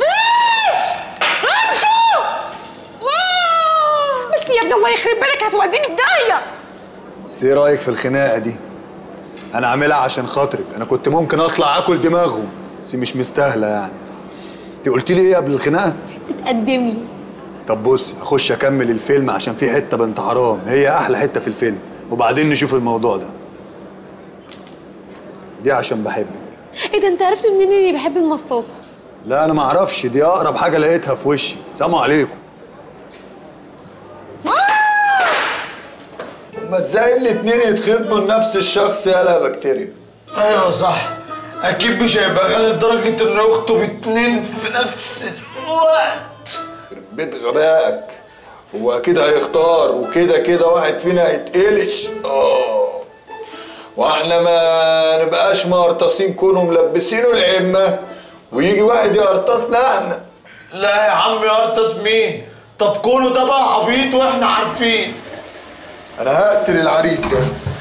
Speaker 12: بس يا ابني الله يخرب بالك هتوديني في داهيه
Speaker 19: بس ايه رايك في الخناقه دي انا عاملها عشان خاطرك انا كنت ممكن اطلع اكل دماغهم بس مش مستاهله يعني انت قلت لي ايه قبل الخناقه
Speaker 14: تتقدم لي
Speaker 19: طب بص اخش اكمل الفيلم عشان في حته بنت حرام هي احلى حته في الفيلم وبعدين نشوف الموضوع ده دي عشان بحبك
Speaker 14: ايه ده انت عرفت منين اني بحب المصاصه
Speaker 19: لا انا ما اعرفش دي اقرب حاجه لقيتها في وشي سلام عليكم هما ازاي الاتنين يتخطبوا لنفس الشخص يالا يا بكتيريا
Speaker 21: ايوه صح اكيد مش هيبقى غني لدرجه انه يخطب اتنين في نفس الوقت
Speaker 19: بيت غبائك هو اكيد هيختار وكده كده واحد فينا هيتقلش اه واحنا ما نبقاش مقرطاسين كونوا ملبسينه العمه ويجي واحد يقرطسنا احنا
Speaker 21: لا يا عم يقرطس مين طب كونه ده بقى عبيط واحنا عارفين
Speaker 19: انا هقتل العريس ده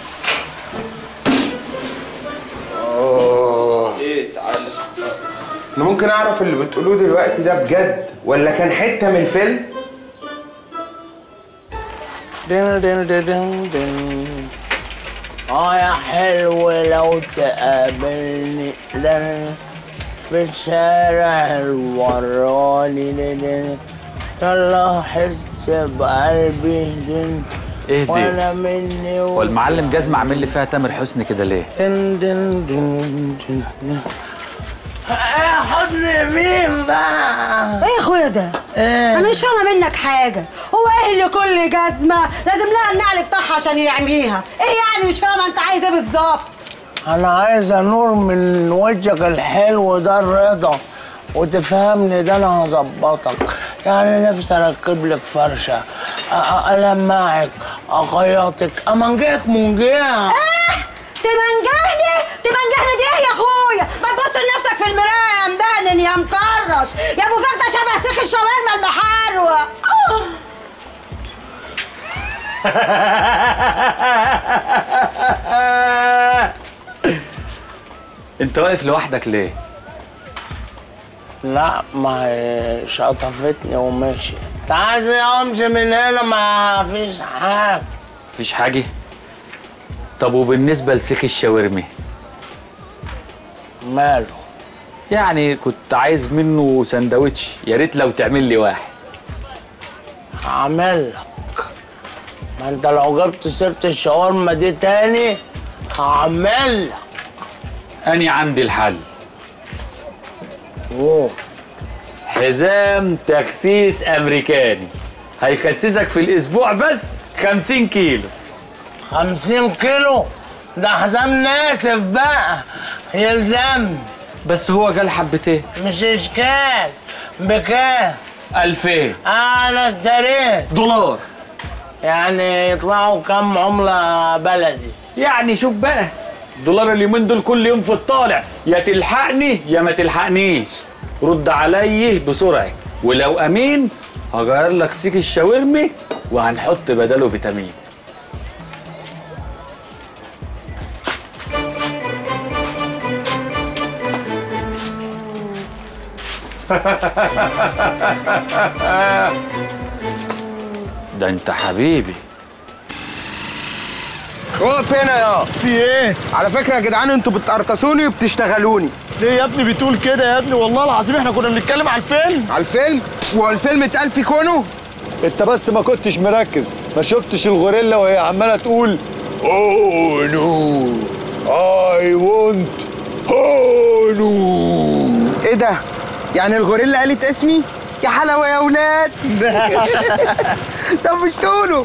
Speaker 19: اه
Speaker 21: ايه تعالى
Speaker 20: انا ممكن اعرف اللي بتقولوه دلوقتي ده بجد ولا كان حته من الفيلم
Speaker 21: دين دين دين دين دين
Speaker 10: اه يا حلو لو تقابلني ده في الشارع الوراني ده يلا حس بقلبي دن
Speaker 11: اهدي
Speaker 10: وانا مني
Speaker 11: هو المعلم جزمة عامل لي فيها تامر حسني كده ليه؟
Speaker 10: دن دن دن دن ايه حضن مين بقى؟
Speaker 15: ايه يا اخويا ده؟
Speaker 10: إيه؟
Speaker 15: انا مش فاهمه منك حاجه هو ايه اللي كل جزمه لازم لها النعل بتاعها عشان يعميها ايه يعني مش فاهمه انت عايز ايه بالظبط
Speaker 10: انا عايز نور من وجهك الحلو ده الرضا وتفهمني ده انا هظبطك يعني نفسي اركب لك فرشه أ- أ- المعك اخيطك امنجيك منجيها
Speaker 15: تمنجهني تمنجهني دي ايه يا اخويا ما تبص لنفسك في المرايه يا مدهن يا مكرش يا ابو فخده شبه سيخ الشاورما المحروق آه.
Speaker 11: انت واقف لوحدك ليه؟
Speaker 10: لا ما هي شطفتني ومشي انت عايز امشي من هنا ما فيش حاجه
Speaker 11: مفيش حاجة؟ طب وبالنسبة لسيخ الشاورمي؟
Speaker 10: ماله؟
Speaker 11: يعني كنت عايز منه سندوتش يا ريت لو تعمل لي واحد
Speaker 10: هعمل لك ما انت لو جبت سيره الشاورما دي تاني هعمل لك
Speaker 11: أني عندي الحل
Speaker 10: اوه
Speaker 11: حزام تخسيس أمريكاني هيخسسك في الأسبوع بس 50 كيلو
Speaker 10: 50 كيلو ده حزام ناسف بقى يلزم
Speaker 11: بس هو غالي حبتين
Speaker 10: مش اشكال بكام
Speaker 11: 2000
Speaker 10: انا اشتريت
Speaker 11: دولار
Speaker 10: يعني يطلعوا كام عملة بلدي
Speaker 11: يعني شوف بقى دولار اليومين دول كل يوم في الطالع يا تلحقني يا ما تلحقنيش رد علي بسرعة ولو أمين هغير لك سيك الشاورمي وهنحط بداله فيتامين ده انت حبيبي
Speaker 17: واقف هنا يا في ايه؟ على فكرة يا جدعان انتوا بتقرطسوني وبتشتغلوني ليه يا ابني بتقول كده يا ابني والله العظيم احنا كنا بنتكلم على الفيلم على الفيلم؟ هو الفيلم اتقال في كونه؟
Speaker 19: انت بس ما كنتش مركز ما شفتش الغوريلا وهي عماله تقول اوه نو اي وونت هونو
Speaker 17: ايه ده؟ يعني الغوريلا قالت اسمي؟ يا حلاوة يا ولاد طب مش تقولوا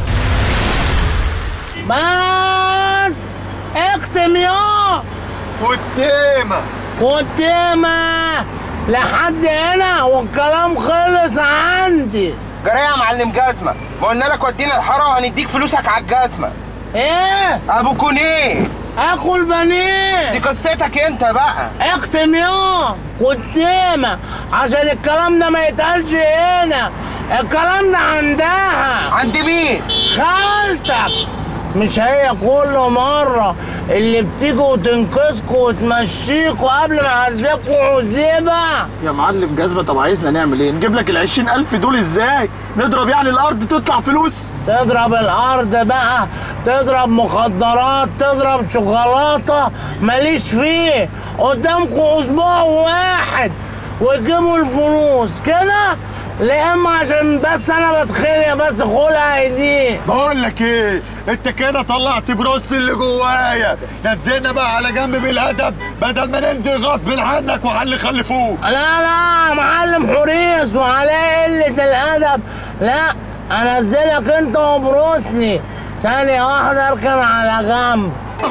Speaker 10: بس اختم يا
Speaker 19: قدامة
Speaker 10: قدامة لحد هنا والكلام خلص عندي
Speaker 17: جرى يا معلم جزمة ما قلنا لك ودينا الحارة وهنديك فلوسك على الجزمة
Speaker 10: ايه
Speaker 17: ابوكون ايه
Speaker 10: اخو البنين
Speaker 17: دي قصتك انت بقى
Speaker 10: اختم يا قدامة عشان الكلام ده ما يتقالش هنا الكلام ده عندها
Speaker 17: عند مين؟
Speaker 10: خالتك مش هي كل مرة اللي بتيجي وتنقذكوا وتمشيكوا قبل ما اعذبكوا عذيبة
Speaker 21: يا معلم جزمة طب عايزنا نعمل ايه؟ نجيب لك ال 20000 دول ازاي؟ نضرب يعني الارض تطلع فلوس؟
Speaker 10: تضرب الارض بقى تضرب مخدرات تضرب شوكولاته ماليش فيه قدامكم اسبوع واحد وتجيبوا الفلوس كده لا اما عشان بس انا بتخلي بس خلع دي
Speaker 19: بقول لك ايه انت كده طلعت بروست اللي جوايا نزلنا بقى على جنب بالادب بدل ما ننزل غصب عنك وعلى اللي خلفوه
Speaker 10: لا لا معلم حريص وعليه قلة الأدب لا أنزلك أنت وبروسلي ثانية واحدة اركن على جنب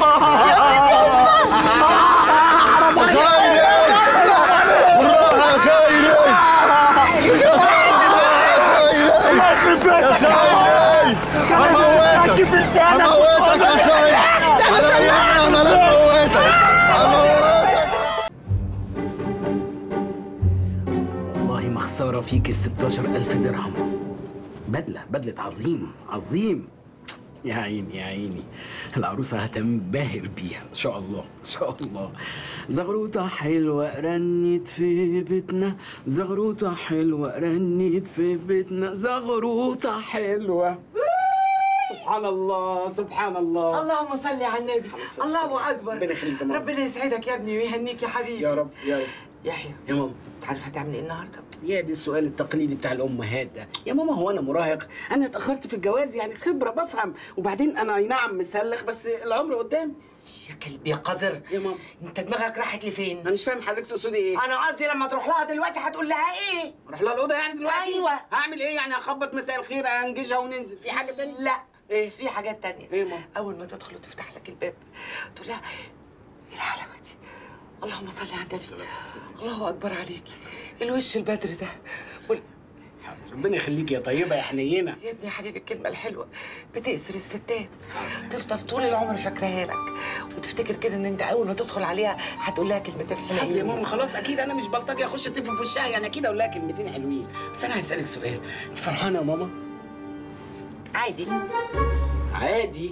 Speaker 24: والله ما خسارة فيك ال 16000 درهم بدلة بدلة عظيم عظيم يا عيني يا عيني العروسة هتنبهر بيها إن شاء الله إن شاء الله زغروطة حلوة رنت في بيتنا زغروطة حلوة رنت في بيتنا زغروطة حلوة سبحان الله سبحان الله
Speaker 1: اللهم صل على النبي الله اكبر
Speaker 24: ربنا يخليك يا ماما.
Speaker 1: ربنا يسعدك يا ابني ويهنيك يا حبيبي
Speaker 24: يا رب يا رب
Speaker 1: يحيى
Speaker 24: يا ماما
Speaker 1: تعرف هتعمل ايه النهارده
Speaker 24: يا دي السؤال التقليدي بتاع الامهات ده يا ماما هو انا مراهق انا اتاخرت في الجواز يعني خبره بفهم وبعدين انا اي نعم مسلخ بس العمر قدام
Speaker 1: يا كلب يا قذر
Speaker 24: يا ماما
Speaker 1: انت دماغك راحت لفين
Speaker 24: انا مش فاهم حضرتك تقصدي ايه
Speaker 1: انا قصدي لما تروح لها دلوقتي هتقول لها ايه
Speaker 24: اروح لها الاوضه يعني دلوقتي
Speaker 1: ايوه
Speaker 24: هعمل ايه يعني اخبط مساء الخير انجزها وننزل في حاجه تانية
Speaker 1: لا ايه في حاجات تانية
Speaker 24: ايه ماما
Speaker 1: اول ما تدخل وتفتح لك الباب تقول لها ايه الحلاوه دي اللهم صل على النبي الله اكبر عليكي الوش البدر ده وال...
Speaker 24: ربنا يخليك يا طيبه يا حنينه
Speaker 1: يا ابني يا حبيبي الكلمه الحلوه بتأسر الستات تفضل طول العمر فاكراها لك وتفتكر كده ان انت اول ما تدخل عليها هتقول لها كلمتين حلوين
Speaker 24: يا ماما خلاص اكيد انا مش بلطجي اخش اتف في وشها يعني اكيد اقول لها كلمتين حلوين بس انا هسالك سؤال انت فرحانه يا ماما
Speaker 1: عادي
Speaker 24: عادي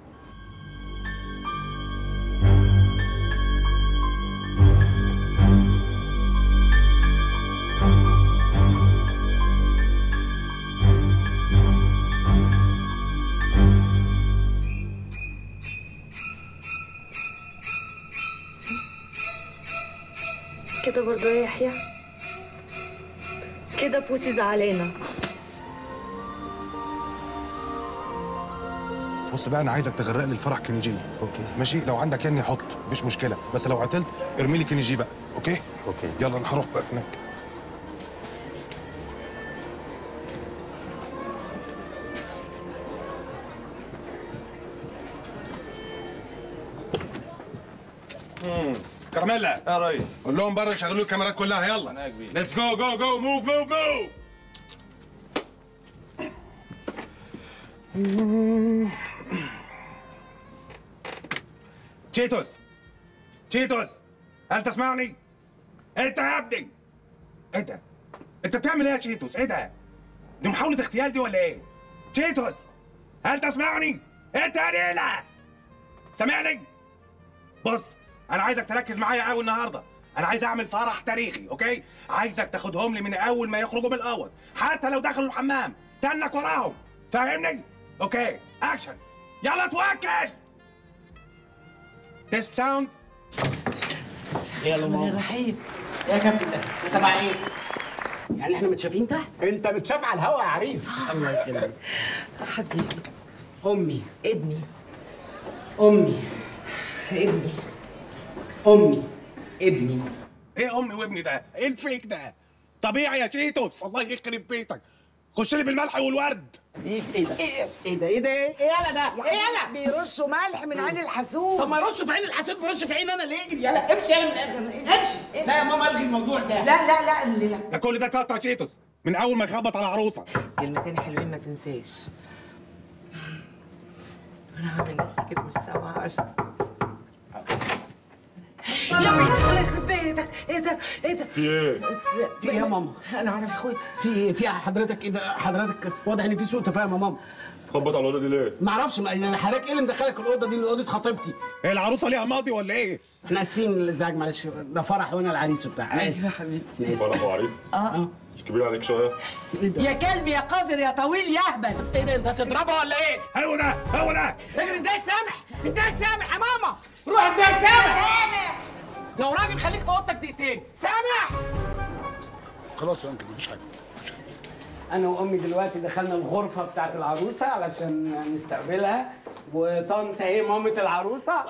Speaker 2: كده برضه يا يحيى كده بوسي زعلانه
Speaker 3: بص بقى انا عايزك تغرق لي الفرح كنيجي اوكي ماشي لو عندك يعني حط مفيش مشكله بس لو عطلت ارمي لي كنيجي بقى اوكي اوكي يلا انا هروح بقى هناك مم. كراميلا
Speaker 7: يا ريس
Speaker 3: قول لهم بره يشغلوا الكاميرات كلها يلا
Speaker 7: انا كبير
Speaker 3: ليتس جو جو جو موف موف موف تشيتوس تشيتوس هل تسمعني؟ انت يا ابني ايه ده؟ انت بتعمل ايه يا تشيتوس؟ ايه ده؟ دي محاولة اغتيال دي ولا ايه؟ تشيتوس هل تسمعني؟ انت يا نيلة سامعني؟ بص انا عايزك تركز معايا قوي النهارده انا عايز اعمل فرح تاريخي اوكي عايزك تاخدهم لي من اول ما يخرجوا من الاوض حتى لو دخلوا الحمام تنك وراهم فاهمني اوكي اكشن يلا توكل تيست ساوند
Speaker 24: يلا ماما
Speaker 1: الرحيم
Speaker 24: يا كابتن ده ده تبع ايه؟ يعني احنا متشافين تحت؟ انت متشاف على الهوا يا عريس الله يكرمك
Speaker 1: حبيبي
Speaker 24: امي
Speaker 1: ابني
Speaker 24: امي
Speaker 1: ابني
Speaker 24: امي ابني
Speaker 3: ايه امي وابني ده ايه الفيك ده طبيعي يا تشيتوس الله يخرب بيتك خش لي بالملح والورد
Speaker 24: ايه ده؟ ايه ده؟ ايه ده؟ ايه يلا ده؟ ايه يلا؟
Speaker 1: بيرشوا ملح من عين الحسود
Speaker 24: طب ما يرشوا في عين الحسود ما يرشوا في عين انا ليه؟ يلا امشي يلا من امشي لا يا ماما الغي الموضوع ده
Speaker 1: لا لا لا اللي لا
Speaker 3: ده كل ده قطع تشيتوس من اول ما يخبط على العروسه
Speaker 1: كلمتين حلوين ما تنساش انا هعمل نفسي كده مش سامعه عشان يا بنت الله يخرب بيتك ايه ده ايه ده
Speaker 3: في ايه؟
Speaker 24: في ايه يا ماما؟
Speaker 1: انا عارف يا اخويا
Speaker 24: في ايه؟ في حضرتك ايه ده؟ حضرتك واضح ان في سوء تفاهم يا ماما
Speaker 3: خبط على الاوضه دي ليه؟
Speaker 24: ما اعرفش ما- يعني حضرتك ايه اللي مدخلك الاوضه دي اوضه خطيبتي؟
Speaker 3: هي العروسه ليها ماضي ولا ايه؟
Speaker 24: احنا اسفين للازعاج معلش ده فرح وانا العريس وبتاع انا اسف
Speaker 1: يا حبيبي
Speaker 24: انا اسف
Speaker 3: فرح وعريس
Speaker 1: اه
Speaker 3: مش كبير عليك شويه؟
Speaker 1: يا كلب يا قذر يا طويل يا اهبل
Speaker 24: ايه ده انت هتضربها ولا ايه؟
Speaker 3: هو ده هو ده
Speaker 24: اجري انت سامح انت سامح يا ماما روح انت سامح سامح لو راجل خليك في اوضتك دقيقتين سامح
Speaker 25: خلاص يا انكل مفيش حاجه
Speaker 24: انا وامي دلوقتي دخلنا الغرفه بتاعت العروسه علشان نستقبلها وطنط هي مامة العروسه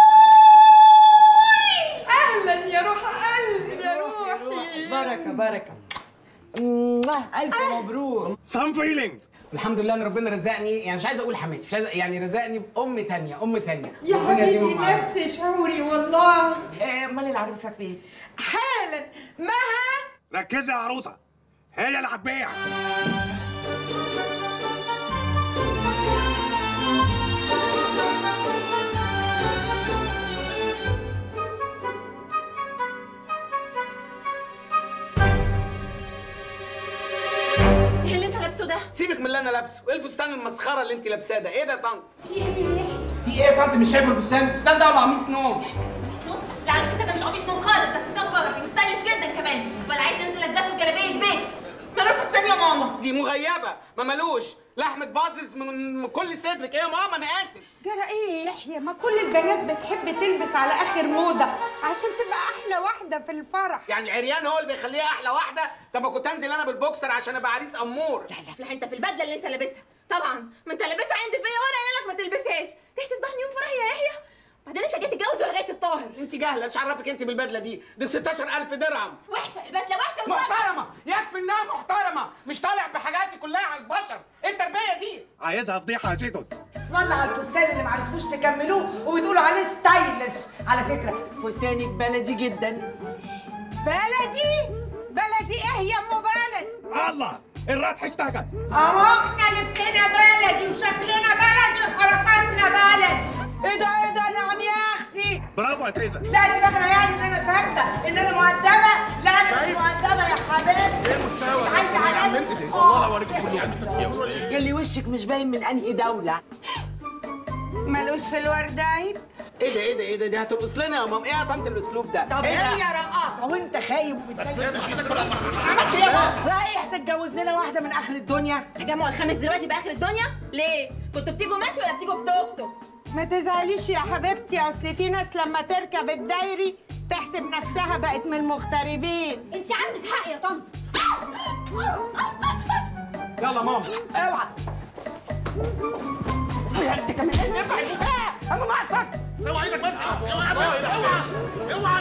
Speaker 2: اهلا يا روح قلبي يا روحي
Speaker 1: بركه بركه موah، الف مبروك
Speaker 3: سام فيلينجز
Speaker 24: الحمد لله ان ربنا رزقني يعني مش عايز اقول حماتي مش عايز يعني رزقني بام تانية ام تانية
Speaker 2: يا
Speaker 24: ربنا
Speaker 2: حبيبي
Speaker 24: يديمهم معانا.
Speaker 2: نفس شعوري والله
Speaker 1: إيه، امال العروسه فين
Speaker 2: حالا مها
Speaker 3: ركزي يا عروسه هي اللي هتبيع
Speaker 2: ايه اللي انت لابسه ده
Speaker 24: سيبك من اللي انا لابسه ايه الفستان المسخره اللي انت لابساه ده ايه ده يا طنط في ايه يا طنط مش شايف الفستان الفستان ده ولا قميص نوم
Speaker 26: قميص نوم؟ لا على فكره ده مش قميص نوم خالص ده فستان فرحي وستايلش جدا كمان ولا عايز ننزل اتزفف جلابيه بيت ماله فستان يا ماما
Speaker 12: دي مغيبه ما ملوش لحمه باظظ من من كل صدرك ايه يا ماما انا اسف
Speaker 2: جرى ايه يا يحيى ما كل البنات بتحب تلبس على اخر موضه عشان تبقى احلى واحده في الفرح
Speaker 12: يعني العريان هو اللي بيخليها احلى واحده طب ما كنت انزل انا بالبوكسر عشان ابقى عريس امور
Speaker 26: افلح انت في البدله اللي انت لابسها طبعا ما انت لابسها عندي فيا وانا قايله لك ما تلبسهاش جاي تفضحني يوم فرحي يا يحيى بعدين انت جاي تتجوز ولا جاي تتطهر
Speaker 12: انت جاهله ايش عرفك انت بالبدله دي دي 16000 درهم
Speaker 26: وحشه البدله وحشه وزرقاء.
Speaker 12: محترمه يكفي انها محترمه مش طالع بحاجاتي كلها على البشر ايه التربيه دي
Speaker 3: عايزها فضيحه يا شيتوس
Speaker 1: اسم الله على الفستان اللي معرفتوش تكملوه وبتقولوا عليه ستايلش على فكره فستانك بلدي جدا
Speaker 2: بلدي بلدي ايه يا ام بلد
Speaker 3: الله الراتح اشتغل
Speaker 2: اهو احنا لبسنا بلدي وشكلنا بلدي وحركاتنا بلدي
Speaker 1: ايه ده ايه ده نعم يا اختي
Speaker 3: برافو يا تيزا
Speaker 1: لا انت فاكره يعني ان انا ساكته ان انا مؤدبه لا انا مش مؤدبه يا حبيبتي
Speaker 3: ايه المستوى ده؟
Speaker 1: عايزه
Speaker 3: يا عم
Speaker 1: على
Speaker 3: انت والله اوريكم كلكم
Speaker 1: يلي وشك مش باين من انهي دوله
Speaker 2: ملوش في الورد عيب
Speaker 12: ايه ده ايه ده ايه ده دي هترقص لنا يا مام ايه يا طنط الاسلوب ده
Speaker 1: طب
Speaker 12: ايه ده؟
Speaker 1: هي رقاصه وانت خايب
Speaker 12: عملت ايه يا ماما
Speaker 1: رايح تتجوز لنا واحده من اخر الدنيا
Speaker 26: تجمع الخامس دلوقتي باخر الدنيا ليه كنتوا بتيجوا ماشي ولا بتيجوا بتوك توك
Speaker 2: ما تزعليش يا حبيبتي اصل في ناس لما تركب الدايري تحسب نفسها بقت من المغتربين
Speaker 26: انت عندك حق يا طنط
Speaker 12: يلا ماما
Speaker 1: اوعى
Speaker 12: انت كمان انا معصك
Speaker 21: اوعى ايدك بس اوعى اوعى اوعى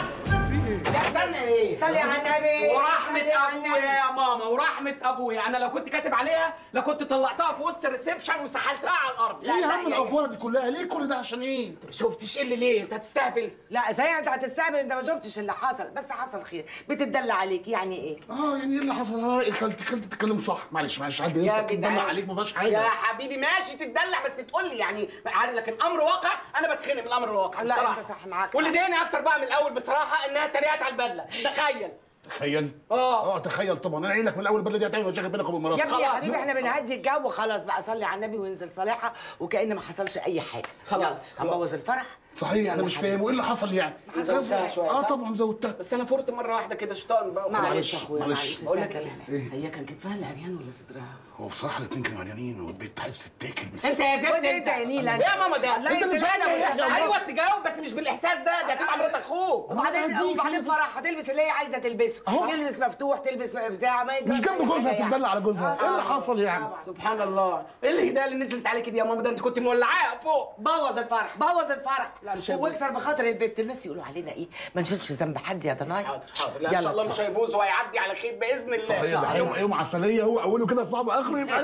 Speaker 12: استنى ايه
Speaker 1: صلي على النبي
Speaker 12: ورحمة
Speaker 1: صلي على
Speaker 12: ابويا يا ماما ورحمة ابويا انا لو كنت كاتب عليها لكنت طلعتها في وسط الريسبشن وسحلتها على الارض
Speaker 21: ايه يا عم الافوره دي كلها ليه كل ده عشان ايه
Speaker 12: انت ما شفتش ايه اللي ليه انت هتستهبل
Speaker 1: لا زي انت هتستقبل انت ما شفتش اللي حصل بس حصل خير بتدلع عليك يعني ايه
Speaker 21: اه يعني ايه اللي حصل انا رايي خالتي خالتي تتكلم صح معلش معلش عندي
Speaker 12: يا
Speaker 21: انت بتدلع
Speaker 12: جدعان.
Speaker 21: عليك ما فيهاش
Speaker 12: يا
Speaker 21: حاجه
Speaker 12: حبيبي ماشي تتدلع بس تقول لي يعني عارف لكن امر واقع انا بتخنق من الامر الواقع
Speaker 1: لا،
Speaker 12: بصراحة.
Speaker 1: أنت صح، معاك
Speaker 12: واللي
Speaker 1: حق.
Speaker 12: ضايقني اكتر بقى من الاول بصراحه انها تريقت على البدله تخيل
Speaker 21: تخيل
Speaker 12: اه
Speaker 21: اه تخيل طبعا انا قايل لك من الاول البلد دي هتعمل مشاكل بينك وبين مراتك
Speaker 1: يا ابني يا حبيبي احنا بنهدي الجو خلاص بقى صلي على النبي وانزل صالحه وكأن ما حصلش اي حاجه
Speaker 12: خلاص،
Speaker 1: يلا، هنبوظ الفرح
Speaker 21: صحيح انا مش فاهم وايه اللي حصل يعني
Speaker 12: زودتها شويه
Speaker 21: اه
Speaker 12: صح؟
Speaker 21: طبعا زودتها
Speaker 12: بس انا فرت مره واحده كده شيطان بقى
Speaker 1: معلش يا اخويا
Speaker 21: معلش.
Speaker 1: معلش
Speaker 12: بقول لك
Speaker 1: استنى.
Speaker 12: ايه هي كان كتفها العريان ولا صدرها
Speaker 21: هو بصراحه الاثنين كانوا عريانين والبيت عايز تتاكل
Speaker 12: انت يا زفت
Speaker 1: خد
Speaker 12: انت
Speaker 1: انت يا نيلة انت.
Speaker 12: يا ماما ده
Speaker 1: الله
Speaker 12: انت اللي
Speaker 1: يهديك
Speaker 12: فاهم
Speaker 1: يا أبو يحيى.
Speaker 12: ايوه تجاوب بس مش بالاحساس ده دي هتبقى مرات اخوك
Speaker 1: وبعدين وبعدين فرح هتلبس اللي هي عايزه تلبسه تلبس مفتوح تلبس بتاع ما يجراش
Speaker 21: مش جنب
Speaker 1: أي
Speaker 21: جوزها
Speaker 1: حاجة
Speaker 21: تتدلع على جوزها ايه اللي حصل يعني
Speaker 12: سبحان الله ايه الهدايه اللي نزلت عليك دي يا ماما ده انت كنت مولعاها فوق
Speaker 1: بوظ الفرح بوظ الفرح
Speaker 12: لا، مش هيبوظ.
Speaker 1: واكسر بخاطر البنت الناس يقولوا علينا ايه ما نشيلش ذنب حد يا ضناي
Speaker 12: حاضر حاضر لا ان شاء الله مش هيبوظ وهيعدي على خير باذن الله
Speaker 21: صحيح يوم يوم عسليه هو اوله كده صعب اخره يبقى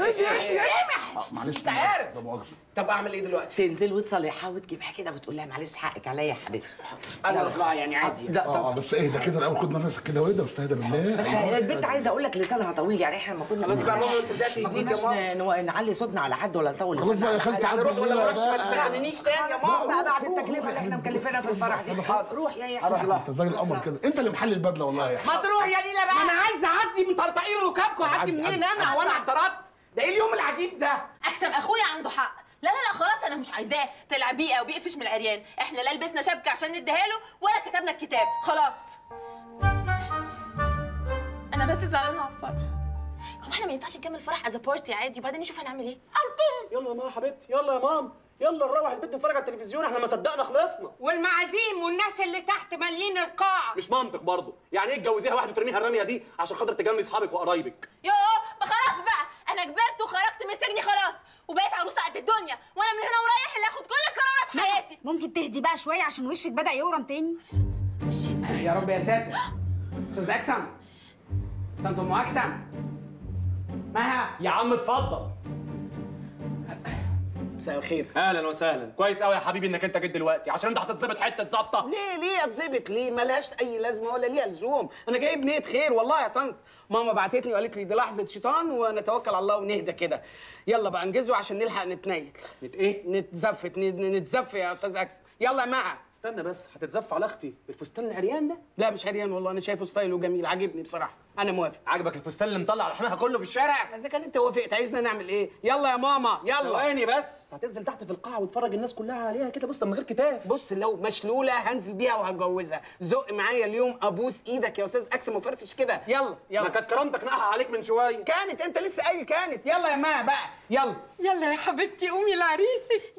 Speaker 12: سامح
Speaker 21: آه، معلش
Speaker 12: انت عارف
Speaker 21: ده مؤاخذه
Speaker 12: طب اعمل ايه دلوقتي؟
Speaker 1: تنزل وتصالحها وتجيبها كده وتقول لها معلش حقك عليا يا حبيبتي
Speaker 12: انا بطلع يعني عادي
Speaker 1: لا
Speaker 21: اه
Speaker 1: طب
Speaker 21: بس اهدى كده الاول خد نفسك كده واهدى واستهدى بالله
Speaker 1: بس البنت عايزه اقول لك لسانها طويل يعني احنا ما كنا
Speaker 12: خلاص بقى ماما صدقتي
Speaker 1: ما
Speaker 12: هديت يا
Speaker 1: كناش
Speaker 12: ماما.
Speaker 1: ن- نو- نعلي صوتنا على حد ولا نطول
Speaker 21: خلاص
Speaker 1: لساننا
Speaker 21: بقى يا
Speaker 1: على
Speaker 21: خالتي
Speaker 1: حد.
Speaker 21: عدى
Speaker 12: روح ولا
Speaker 21: الليلة
Speaker 12: ما روحش ما
Speaker 21: بقى.
Speaker 12: تسخننيش تاني يا
Speaker 1: روح بقى
Speaker 12: ماما
Speaker 1: بعد التكلفه اللي احنا مكلفينها في الفرح دي روح يا يا
Speaker 21: روح انت زي القمر كده انت اللي محل البدله والله يا
Speaker 1: ما تروح يا نيلة
Speaker 12: ما
Speaker 1: بقى
Speaker 12: انا عايز اعدي من طرطقين ركابكم اعدي
Speaker 21: عدي،
Speaker 12: منين
Speaker 21: عدي.
Speaker 12: انا وانا اعترضت ده ايه اليوم العجيب ده؟
Speaker 26: احسن اخويا عنده حق لا لا لا خلاص انا مش عايزاه طلع بيئه وبيقفش من العريان احنا لا لبسنا شبكه عشان نديها له ولا كتبنا الكتاب خلاص انا بس زعلانه على الفرح هو احنا ما ينفعش نكمل فرح از بارتي عادي وبعدين نشوف هنعمل ايه
Speaker 4: يلا يا ماما حبيبتي يلا يا ماما يلا نروح البيت نتفرج على التلفزيون احنا ما صدقنا خلصنا
Speaker 2: والمعازيم والناس اللي تحت مالين القاعه
Speaker 4: مش منطق برضه يعني ايه تجوزيها واحد وترميها الرميه دي عشان خاطر تجاملي اصحابك وقرايبك
Speaker 26: يوه ما خلاص بقى انا كبرت وخرجت من سجني خلاص وبقيت عروسه قد الدنيا وانا من هنا ورايح اللي هاخد كل قرارات حياتي
Speaker 6: ممكن تهدي بقى شويه عشان وشك بدا يورم تاني
Speaker 12: يا رب يا ساتر استاذ اكسم ده انتم ام اكسم مها
Speaker 4: يا عم اتفضل
Speaker 12: مساء الخير
Speaker 4: اهلا وسهلا كويس قوي يا حبيبي انك انت جيت دلوقتي عشان انت هتتظبط حته ظابطه
Speaker 12: ليه ليه اتظبط ليه ملهاش اي لازمه ولا ليها لزوم انا جايب نيه خير والله يا طنط ماما بعتتني وقالت لي دي لحظه شيطان ونتوكل على الله ونهدى كده يلا بقى انجزوا عشان نلحق نتنيل
Speaker 4: نت ايه
Speaker 12: نتزفت نت- نتزف يا استاذ اكسم يلا يا معا
Speaker 4: استنى بس هتتزف على اختي بالفستان العريان ده
Speaker 12: لا مش عريان والله انا شايفه ستايله جميل عاجبني بصراحه انا موافق
Speaker 4: عجبك الفستان اللي مطلع لحمها كله في الشارع
Speaker 12: اذا كان انت وافقت عايزنا نعمل ايه يلا يا ماما يلا
Speaker 4: ثواني بس هتنزل تحت في القاعه وتفرج الناس كلها عليها كده بص من غير كتاف
Speaker 12: بص لو مشلوله هنزل بيها وهتجوزها زق معايا اليوم ابوس ايدك يا استاذ اكسم وفرفش كده يلا يلا
Speaker 4: ما كانت كرامتك نقحة عليك من شويه
Speaker 12: كانت انت لسه قايل كانت يلا يا ما بقى يلا
Speaker 2: يلا يا حبيبتي قومي لعريسك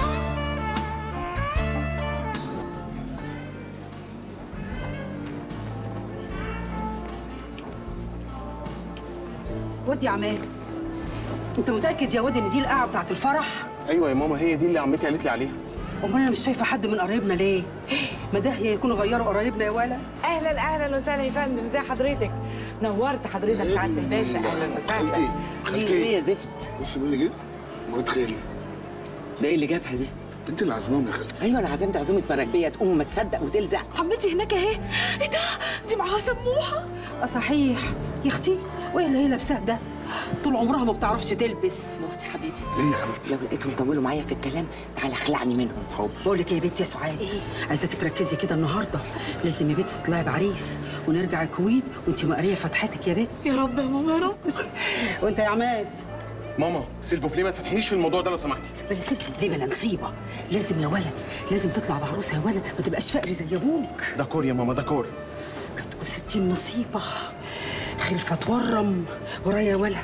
Speaker 7: واد يا عماد انت متاكد يا واد ان دي القاعه بتاعت الفرح
Speaker 17: ايوه يا ماما هي دي اللي عمتي قالت لي عليها
Speaker 7: امال انا مش شايفه حد من قرايبنا ليه ما ده يكونوا غيروا قرايبنا يا ولا
Speaker 1: اهلا اهلا وسهلا يا فندم ازي حضرتك نورت حضرتك سعاده الباشا اهلا وسهلا
Speaker 25: خالتي خالتي
Speaker 1: ليه يا زفت
Speaker 25: بص مين اللي جه؟ مرات خالي
Speaker 1: ده ايه اللي جابها دي
Speaker 25: انت اللي عازماهم يا خالتي
Speaker 1: ايوه انا عزمت عزومه مراكبيه تقوم ما تصدق وتلزق
Speaker 7: عمتي هناك اهي ايه ده دي معاها سموحه اه صحيح يا اختي وايه اللي هي لابساه ده طول عمرها ما بتعرفش تلبس
Speaker 1: موتي حبيبي
Speaker 25: ليه يا حبيبتي؟
Speaker 1: لو لقيتهم طولوا معايا في الكلام تعالى اخلعني منهم
Speaker 25: حاضر
Speaker 7: بقول لك إيه يا بنتي يا سعاد عايزاكي تركزي كده النهارده لازم يا بنتي تطلعي بعريس ونرجع الكويت وانت مقريه فتحتك يا بنت يا رب يا ماما يا رب وانت يا عماد
Speaker 17: ماما سيلفو بلي ما تفتحيش في الموضوع ده لو سمحتي
Speaker 7: بلا ست دي بلا نصيبه لازم يا ولا لازم تطلع بعروسه يا ولا ما تبقاش فقري زي ابوك
Speaker 17: ده كور يا ماما ده كور
Speaker 7: كانت تقول ستين نصيبه خلفه تورم ورايا يا ولا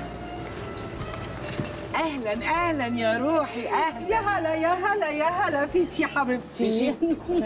Speaker 1: اهلا اهلا يا روحي اهلا
Speaker 7: يا هلا يا هلا يا هلا فيك يا حبيبتي
Speaker 1: مشي؟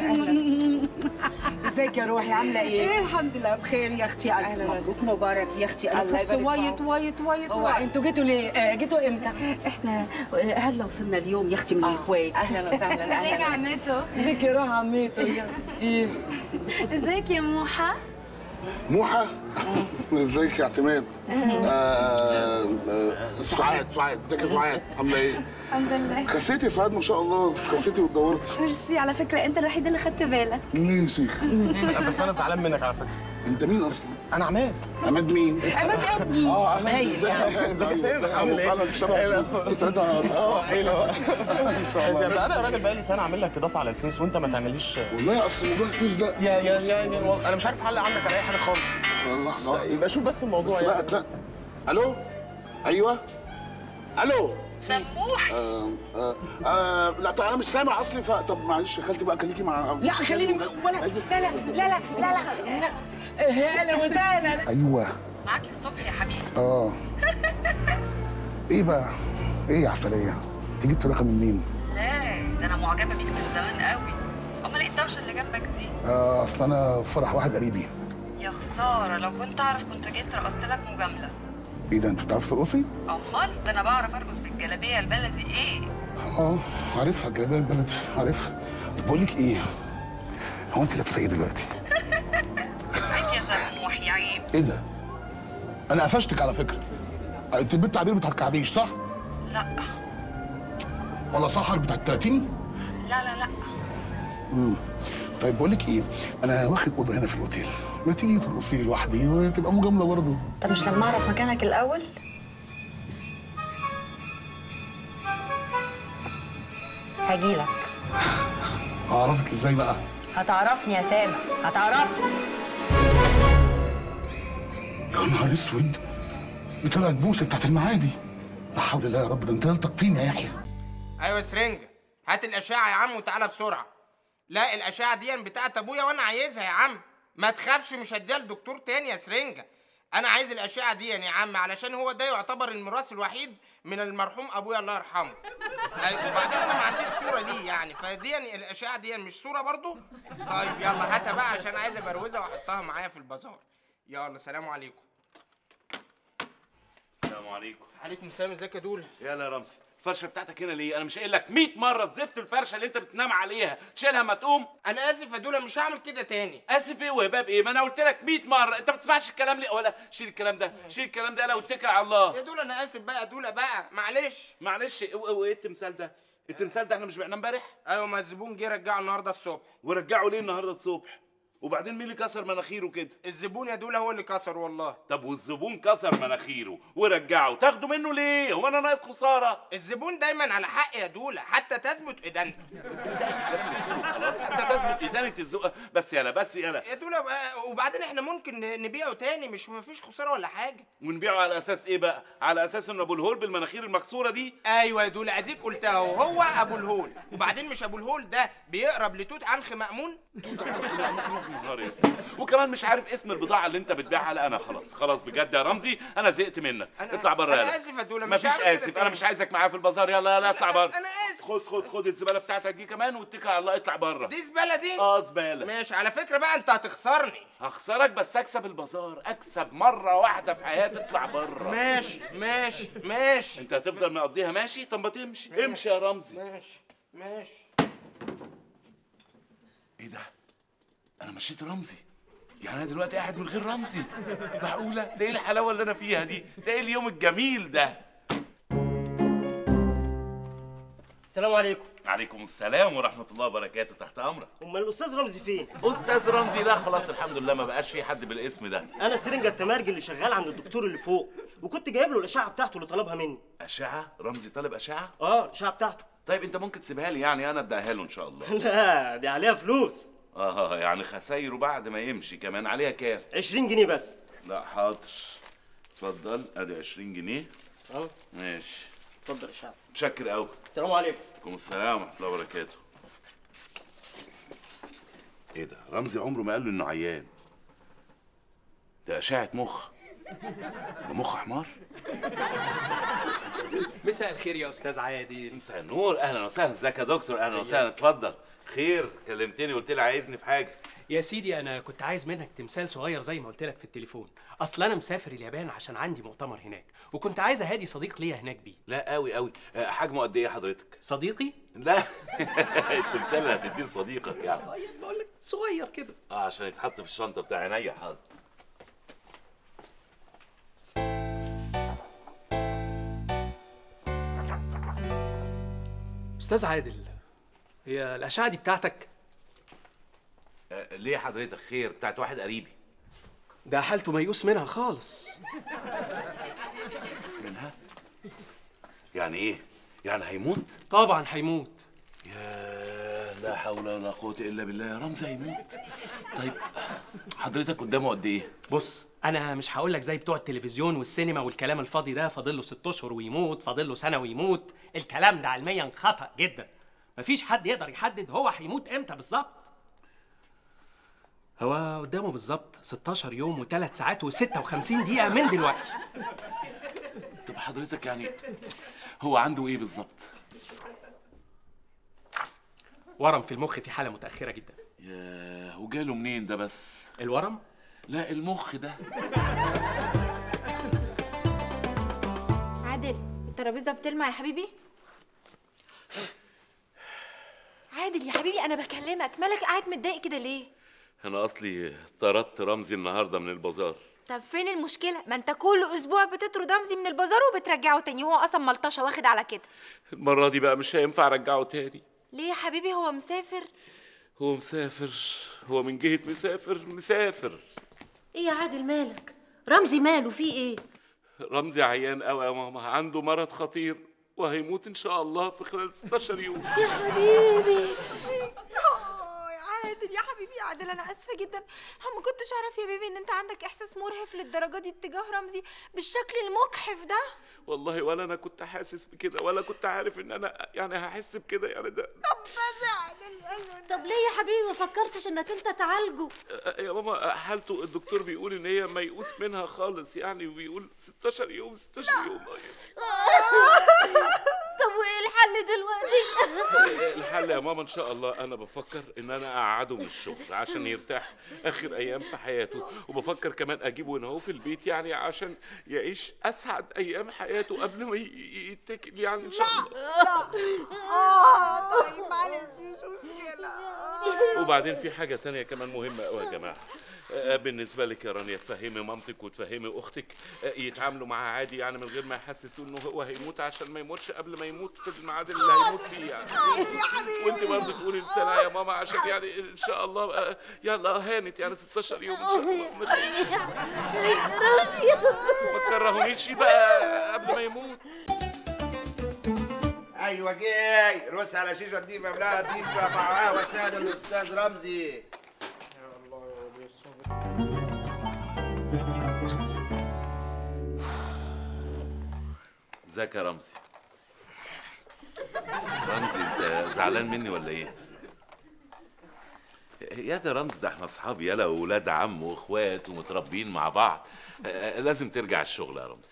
Speaker 1: ازيك يا روحي عامله ايه؟
Speaker 7: ايه الحمد لله بخير يا اختي الف
Speaker 1: أهلا
Speaker 7: مبروك مبارك يا اختي انا
Speaker 1: الله
Speaker 7: فقت
Speaker 1: يبارك
Speaker 7: وايت
Speaker 1: فيك.
Speaker 7: وايت وايت
Speaker 1: هو
Speaker 7: وايت
Speaker 1: انتوا جيتوا ليه؟ آه، جيتوا امتى؟
Speaker 7: احنا هلا وصلنا اليوم يا اختي من الكويت
Speaker 1: اهلا وسهلا
Speaker 14: ازيك يا
Speaker 1: اهلا
Speaker 14: عمته
Speaker 1: ازيك يا روحي عميتو يا اختي
Speaker 14: ازيك يا موحة
Speaker 25: موحة ازيك يا اعتماد آه، آه، سعاد سعاد ازيك يا سعاد عامله ايه؟
Speaker 14: الحمد لله
Speaker 25: خسيتي يا سعاد ما شاء الله خسيتي واتدورتي
Speaker 14: ميرسي على فكرة انت الوحيد اللي خدت بالك
Speaker 25: ليه يا شيخ؟
Speaker 17: بس انا زعلان منك على فكره
Speaker 25: انت مين اصلا؟
Speaker 17: انا عماد
Speaker 25: عماد مين؟
Speaker 1: عماد ابني
Speaker 25: اه اهلا
Speaker 1: باين.
Speaker 17: ازيك يا سامح عامل ايه؟
Speaker 25: فعلا شبه كنت راجع
Speaker 17: اه عيله بقى ان شاء الله انا يا راجل بقالي سنه عامل لك اضافه على الفيس وانت ما تعمليش
Speaker 25: والله اصل موضوع الفيس ده
Speaker 17: يا يا يا, يا والله انا مش عارف حل عندك على اي حاجه خالص
Speaker 25: لحظه
Speaker 17: يبقى شوف بس الموضوع
Speaker 25: بس
Speaker 17: يعني
Speaker 25: بقى لا الو ايوه الو
Speaker 14: سموح
Speaker 25: آه آه آه لا طب انا مش سامع اصلي ف طب معلش يا خالتي بقى خليكي مع
Speaker 1: لا خليني ولا لا لا لا لا لا لا لا اهلا وسهلا
Speaker 25: ايوه
Speaker 14: معاك الصبح يا حبيبي
Speaker 25: اه ايه بقى ايه يا عسليه تيجي تفرخ منين
Speaker 14: لا ده انا معجبة بيك من زمان قوي امال ايه الدوشة اللي جنبك دي
Speaker 25: آه اصل انا في فرح واحد قريبي
Speaker 14: يا خسارة لو كنت اعرف كنت جيت رقصت لك مجاملة
Speaker 25: ايه ده انت بتعرفي ترقصي
Speaker 14: امال ده انا بعرف ارقص بالجلابية البلدي ايه
Speaker 25: اه عارفها الجلابيه البلد عارفها بقول لك ايه هو انت لابسه ايه دلوقتي
Speaker 14: عيب يا سموح يا عيب
Speaker 25: ايه ده انا قفشتك على فكره انت البنت عبير بتاع الكعبيش صح
Speaker 14: لا
Speaker 25: ولا صحك بتاع ال 30
Speaker 14: لا لا لا
Speaker 25: امم طيب بقول لك ايه انا واخد اوضه هنا في الاوتيل ما تيجي ترقصي لوحدي وتبقى مجامله برضه
Speaker 14: طب مش لما اعرف مكانك الاول هجيلك
Speaker 25: اعرفك ازاي بقى
Speaker 14: هتعرفني يا سامح هتعرفني
Speaker 25: يا نهار اسود دي طلعت بوسه بتاعت المعادي لا حول الله يا رب ده انت التقطين يا يحيى
Speaker 12: ايوه سرنجة هات الاشعه يا عم وتعالى بسرعه لا الاشعه دي بتاعت ابويا وانا عايزها يا عم ما تخافش مش هديها لدكتور تاني يا سرنجة انا عايز الاشعه دي يا عم علشان هو ده يعتبر الميراث الوحيد من المرحوم ابويا الله يرحمه أيوة، وبعدين انا ما عنديش صوره ليه يعني فدي الاشعه دي مش صوره برضو طيب يلا هاتها بقى عشان عايز ابروزها واحطها معايا في البازار يلا سلام عليكم
Speaker 8: السلام عليكم
Speaker 12: عليكم السلام ازيك يا دول
Speaker 8: يلا يا رمزي الفرشه بتاعتك هنا ليه انا مش قايل لك 100 مره الزفت الفرشه اللي انت بتنام عليها شيلها ما تقوم
Speaker 12: انا اسف يا دول مش هعمل كده تاني
Speaker 8: اسف ايه وهباب ايه ما انا قلت لك 100 مره انت ما بتسمعش الكلام ليه ولا شيل الكلام ده شيل الكلام ده انا واتكل على الله
Speaker 12: يا دول انا اسف بقى يا دول بقى معلش
Speaker 8: معلش و- و- وايه التمثال ده التمثال ده احنا مش بعناه امبارح
Speaker 12: ايوه ما الزبون جه رجعه النهارده الصبح
Speaker 8: ورجعه ليه النهارده الصبح وبعدين مين اللي كسر مناخيره كده
Speaker 12: الزبون يا دوله هو اللي كسر والله
Speaker 8: طب والزبون كسر مناخيره ورجعه تاخده منه ليه هو انا ناقص خساره
Speaker 12: الزبون دايما على حق يا دوله حتى تثبت ادانته
Speaker 8: خلاص حتى تثبت ادانه الزق بس يلا بس يلا
Speaker 12: يا دوله بقى- وبعدين احنا ممكن ن- نبيعه تاني مش مفيش خساره ولا حاجه
Speaker 8: ونبيعه على اساس ايه بقى على اساس ان ابو الهول بالمناخير المكسوره دي
Speaker 12: ايوه يا دوله اديك قلتها اهو هو ابو الهول وبعدين مش ابو الهول ده بيقرب لتوت عنخ مامون
Speaker 8: نهار يا سيدي وكمان مش عارف اسم البضاعه اللي انت بتبيعها لا انا خلاص خلاص بجد يا رمزي انا زهقت منك اطلع بره
Speaker 12: أنا
Speaker 8: يلا
Speaker 12: آسف يا دولة، مش
Speaker 8: مفيش
Speaker 12: هعمل كده
Speaker 8: اسف انا
Speaker 12: تاني.
Speaker 8: مش عايزك معايا في البازار يلا يلا اطلع بره
Speaker 12: انا اسف
Speaker 8: خد خد خد الزباله بتاعتك دي كمان واتكل على الله اطلع بره
Speaker 12: دي زباله دي
Speaker 8: اه زباله
Speaker 12: ماشي على فكره بقى انت هتخسرني
Speaker 8: هخسرك بس اكسب البازار اكسب مره واحده في حياتي اطلع بره
Speaker 12: ماشي ماشي ماشي
Speaker 8: انت هتفضل مقضيها ماشي طب ما تمشي امشي يا رمزي
Speaker 12: ماشي ماشي
Speaker 8: ايه ده انا مشيت رمزي يعني انا دلوقتي قاعد من غير رمزي معقوله ده ايه الحلاوه اللي انا فيها دي ده ايه اليوم الجميل ده
Speaker 9: السلام عليكم
Speaker 8: عليكم السلام ورحمه الله وبركاته تحت امرك
Speaker 9: امال الاستاذ رمزي فين
Speaker 8: استاذ رمزي لا خلاص الحمد لله ما بقاش في حد بالاسم ده
Speaker 9: انا سرنجة التمرجي اللي شغال عند الدكتور اللي فوق وكنت جايب له الاشعه بتاعته اللي طلبها مني
Speaker 8: اشعه رمزي طالب اشعه
Speaker 9: اه الاشعه بتاعته
Speaker 8: طيب انت ممكن تسيبها لي يعني انا اديها له ان شاء الله
Speaker 9: لا دي عليها فلوس
Speaker 8: اه يعني خسايره بعد ما يمشي كمان عليها كام
Speaker 9: 20 جنيه بس
Speaker 8: لا حاضر اتفضل ادي 20 جنيه
Speaker 9: اه
Speaker 8: ماشي
Speaker 9: اتفضل الاشعه
Speaker 8: متشكر قوي
Speaker 9: السلام عليكم
Speaker 8: عليكم السلام ورحمه الله وبركاته ايه ده رمزي عمره ما قال له انه عيان ده اشعه مخ ده مخ حمار
Speaker 13: مساء الخير يا استاذ عادل
Speaker 8: مساء النور اهلا وسهلا ازيك يا دكتور اهلا وسهلا اتفضل خير كلمتني قلت لي عايزني في حاجه
Speaker 13: يا سيدي انا كنت عايز منك تمثال صغير زي ما قلت لك في التليفون اصل انا مسافر اليابان عشان عندي مؤتمر هناك وكنت عايز اهادي صديق ليا هناك بيه
Speaker 8: لا قوي قوي آه، حجمه قد ايه حضرتك
Speaker 13: صديقي
Speaker 8: لا التمثال اللي هتديه لصديقك يعني
Speaker 13: بقول لك صغير كده
Speaker 8: اه عشان يتحط في الشنطه بتاع عينيا حاضر
Speaker 13: استاذ عادل هي الاشعه دي بتاعتك
Speaker 8: آه، ليه حضرتك خير بتاعت واحد قريبي
Speaker 13: ده حالته ميؤوس منها خالص
Speaker 8: بس منها يعني ايه يعني هيموت
Speaker 13: طبعا هيموت
Speaker 8: يا لا حول ولا قوه الا بالله يا رمزي هيموت طيب حضرتك قدامه قد ايه
Speaker 13: بص انا مش هقول لك زي بتوع التلفزيون والسينما والكلام الفاضي ده فاضل له ست اشهر ويموت فاضل له سنه ويموت الكلام ده علميا خطا جدا مفيش حد يقدر يحدد هو هيموت امتى بالظبط هو قدامه بالظبط 16 يوم وثلاث ساعات و56 دقيقه من دلوقتي
Speaker 8: طب حضرتك يعني هو عنده ايه بالظبط
Speaker 13: ورم في المخ في حاله متاخره جدا
Speaker 8: يا وجاله منين ده بس
Speaker 13: الورم
Speaker 8: لا المخ ده
Speaker 26: عادل الترابيزه بتلمع يا حبيبي عادل يا حبيبي انا بكلمك مالك قاعد متضايق كده ليه
Speaker 8: انا اصلي طردت رمزي النهارده من البازار
Speaker 26: طب فين المشكله ما انت كل اسبوع بتطرد رمزي من البازار وبترجعه تاني هو اصلا ملطشه واخد على كده
Speaker 8: المره دي بقى مش هينفع ارجعه تاني
Speaker 26: ليه يا حبيبي هو مسافر
Speaker 8: هو مسافر هو من جهه مسافر مسافر
Speaker 5: ايه يا عادل مالك رمزي ماله في ايه
Speaker 8: رمزي عيان قوي يا ماما عنده مرض خطير وهيموت ان شاء الله في خلال 16 يوم
Speaker 26: يا حبيبي آه، يا عادل يا حبيبي يا عادل انا اسفه جدا انا ما كنتش اعرف يا بيبي ان انت عندك احساس مرهف للدرجه دي اتجاه رمزي بالشكل المجحف ده
Speaker 8: والله ولا انا كنت حاسس بكده ولا كنت عارف ان انا يعني هحس بكده يعني ده
Speaker 5: طب ليه يا حبيبي ما فكرتش انك انت تعالجه
Speaker 8: يا ماما حالته الدكتور بيقول ان هي ميؤوس منها خالص يعني وبيقول 16 يوم 16 يوم
Speaker 5: طب وايه الحل دلوقتي
Speaker 8: الحل يا ماما ان شاء الله انا بفكر ان انا اقعده من الشغل عشان يرتاح اخر ايام في حياته وبفكر كمان اجيبه هنا هو في البيت يعني عشان يعيش اسعد ايام حياته قبل ما ي- يتكل يعني ان شاء الله
Speaker 26: اه طيب معلش مش مشكله
Speaker 8: وبعدين في حاجة تانية كمان مهمة قوي يا جماعة آه، بالنسبة لك يا رانيا تفهمي مامتك وتفهمي أختك آه، يتعاملوا معاه عادي يعني من غير ما يحسسوا إنه هو هيموت عشان ما يموتش قبل ما يموت في الميعاد اللي هيموت فيه يعني
Speaker 26: حاضر يا حبيبي.
Speaker 8: وانت برضه تقولي لسنة يا ماما عشان يعني ان شاء الله بقى يلا هانت يعني 16 يوم ان شاء الله ما ما تكرهونيش بقى قبل ما يموت
Speaker 15: ايوه جاي رص على شيشه نضيفه بلا نضيفه مع قهوه ساده الاستاذ رمزي
Speaker 8: ازيك يا رمزي رمزي انت زعلان مني ولا ايه يا ده رمزي ده احنا اصحاب يلا واولاد عم واخوات ومتربيين مع بعض آه، لازم ترجع الشغل يا رمزي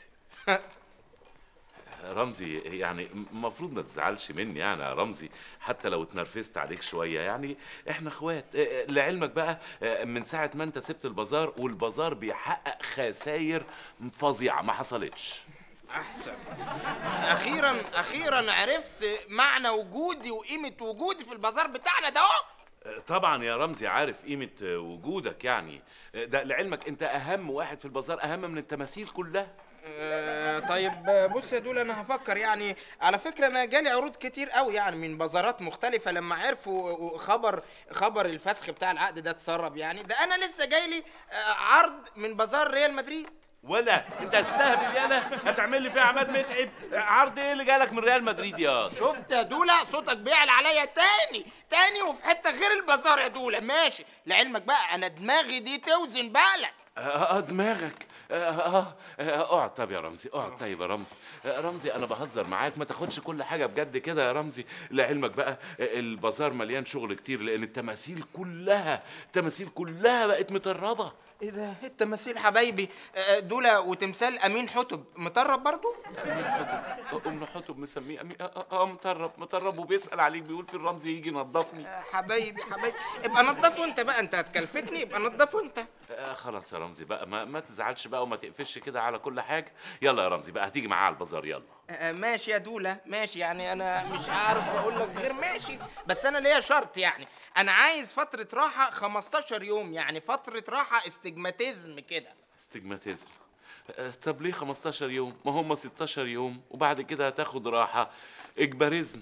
Speaker 8: رمزي يعني المفروض ما تزعلش مني يعني يا رمزي حتى لو اتنرفزت عليك شويه يعني احنا اخوات آه، لعلمك بقى آه، من ساعه ما انت سبت البازار والبازار بيحقق خساير فظيعه ما حصلتش
Speaker 12: احسن اخيرا اخيرا عرفت معنى وجودي وقيمه وجودي في البازار بتاعنا ده اهو
Speaker 8: طبعا يا رمزي عارف قيمة وجودك يعني ده لعلمك انت اهم واحد في البازار اهم من التماثيل كلها
Speaker 12: آه، طيب آه، بص يا دول انا هفكر يعني على فكره انا جالي عروض كتير قوي يعني من بازارات مختلفه لما عرفوا خبر خبر الفسخ بتاع العقد ده اتسرب يعني ده انا لسه جاي لي آه، عرض من بازار ريال مدريد
Speaker 8: ولا انت هتستهبل يالا هتعمل لي فيها عماد متعب عرض ايه اللي جالك من ريال مدريد يا
Speaker 12: شفت يا دولا صوتك بيعلى عليا تاني تاني وفي حته غير البازار يا دولا ماشي لعلمك بقى انا دماغي دي توزن بالك
Speaker 8: اه دماغك اه اه اه، اقعد طب يا رمزي اقعد طيب يا رمزي آه، رمزي انا بهزر معاك ما تاخدش كل حاجه بجد كده يا رمزي لعلمك بقى آه، البازار مليان شغل كتير لان التماثيل كلها التماثيل كلها بقت مطربه
Speaker 12: ايه ده التماثيل حبايبي آه، دولا وتمثال امين حتب مطرب برضو
Speaker 8: ام حتب مسميه أمي... اه آه، مطرب مطرب وبيسال عليك بيقول في الرمزي يجي ينضفني
Speaker 12: حبايبي حبايبي ابقى نضفه انت بقى انت هتكلفتني ابقى نضفه انت
Speaker 8: آه خلاص يا رمزي بقى ما, ما تزعلش بقى وما تقفش كده على كل حاجه يلا يا رمزي بقى هتيجي معايا على البازار يلا
Speaker 12: آه، ماشي يا دولا ماشي يعني انا مش عارف اقول لك غير ماشي بس انا ليا شرط يعني انا عايز فتره راحه 15 يوم يعني فتره راحه استجماتيزم كده
Speaker 8: استجماتيزم آه، طب ليه 15 يوم ما هم 16 يوم وبعد كده هتاخد راحه اجباريزم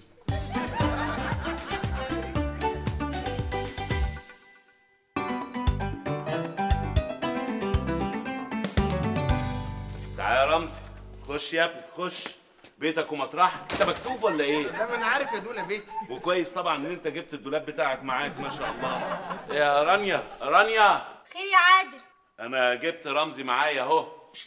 Speaker 8: تعال يا رمزي خش يا ابني خش بيتك ومطرحك انت مكسوف ولا ايه
Speaker 12: لا ما انا عارف يا دولا بيتي
Speaker 8: وكويس طبعا ان انت جبت الدولاب بتاعك معاك ما شاء الله يا رانيا رانيا
Speaker 26: خير يا عادل
Speaker 8: انا جبت رمزي معايا اهو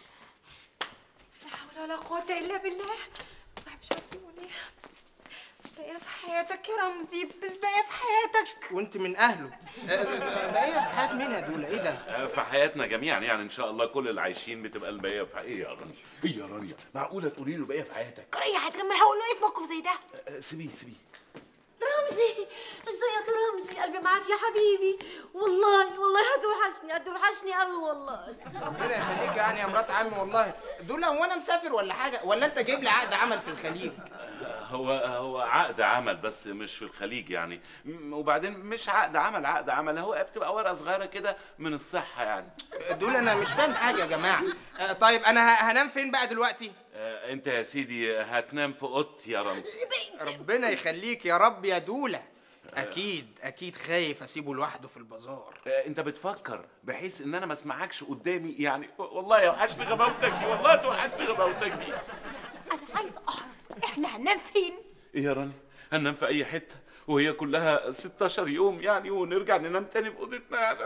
Speaker 26: لا حول ولا قوة إلا بالله الواحد مش عارف يقول ايه الباقية في حياتك يا رمزي الباقية في حياتك
Speaker 12: وانت من اهله آه، بقى في حياه مين يا دولا ايه ده
Speaker 8: آه، في حياتنا جميعا يعني ان شاء الله كل اللي عايشين بتبقى الباقيه في ايه يا رانيا ايه يا رانيا معقوله تقولي له الباقيه في حياتك
Speaker 26: كرة يا عادل لما أنا هقول له ايه في موقف زي ده
Speaker 8: آه، سيبيه سيبيه
Speaker 26: رمزي ازيك يا رمزي قلبي معاك يا حبيبي والله والله هتوحشني هتوحشني قوي والله
Speaker 12: ربنا يخليك يعني يا مرات عمي والله دولا هو انا مسافر ولا حاجه ولا انت جايب لي عقد عمل في الخليج
Speaker 8: هو هو عقد عمل بس مش في الخليج يعني م- وبعدين مش عقد عمل عقد عمل هو بتبقى ورقه صغيره كده من الصحه يعني
Speaker 12: دول انا مش فاهم حاجه يا جماعه آه، طيب انا ه- هنام فين بقى دلوقتي
Speaker 8: آه، انت يا سيدي هتنام في اوضتي يا رمزي
Speaker 12: ربنا يخليك يا رب يا دولا اكيد اكيد خايف اسيبه لوحده في البازار
Speaker 8: آه، انت بتفكر بحيث ان انا ما اسمعكش قدامي يعني والله يوحشني غباوتك دي والله توحشني غباوتك دي
Speaker 26: انا عايزه اعرف احنا هننام فين
Speaker 8: ايه يا راني هننام في اي حته وهي كلها 16 يوم يعني ونرجع ننام تاني في اوضتنا يعني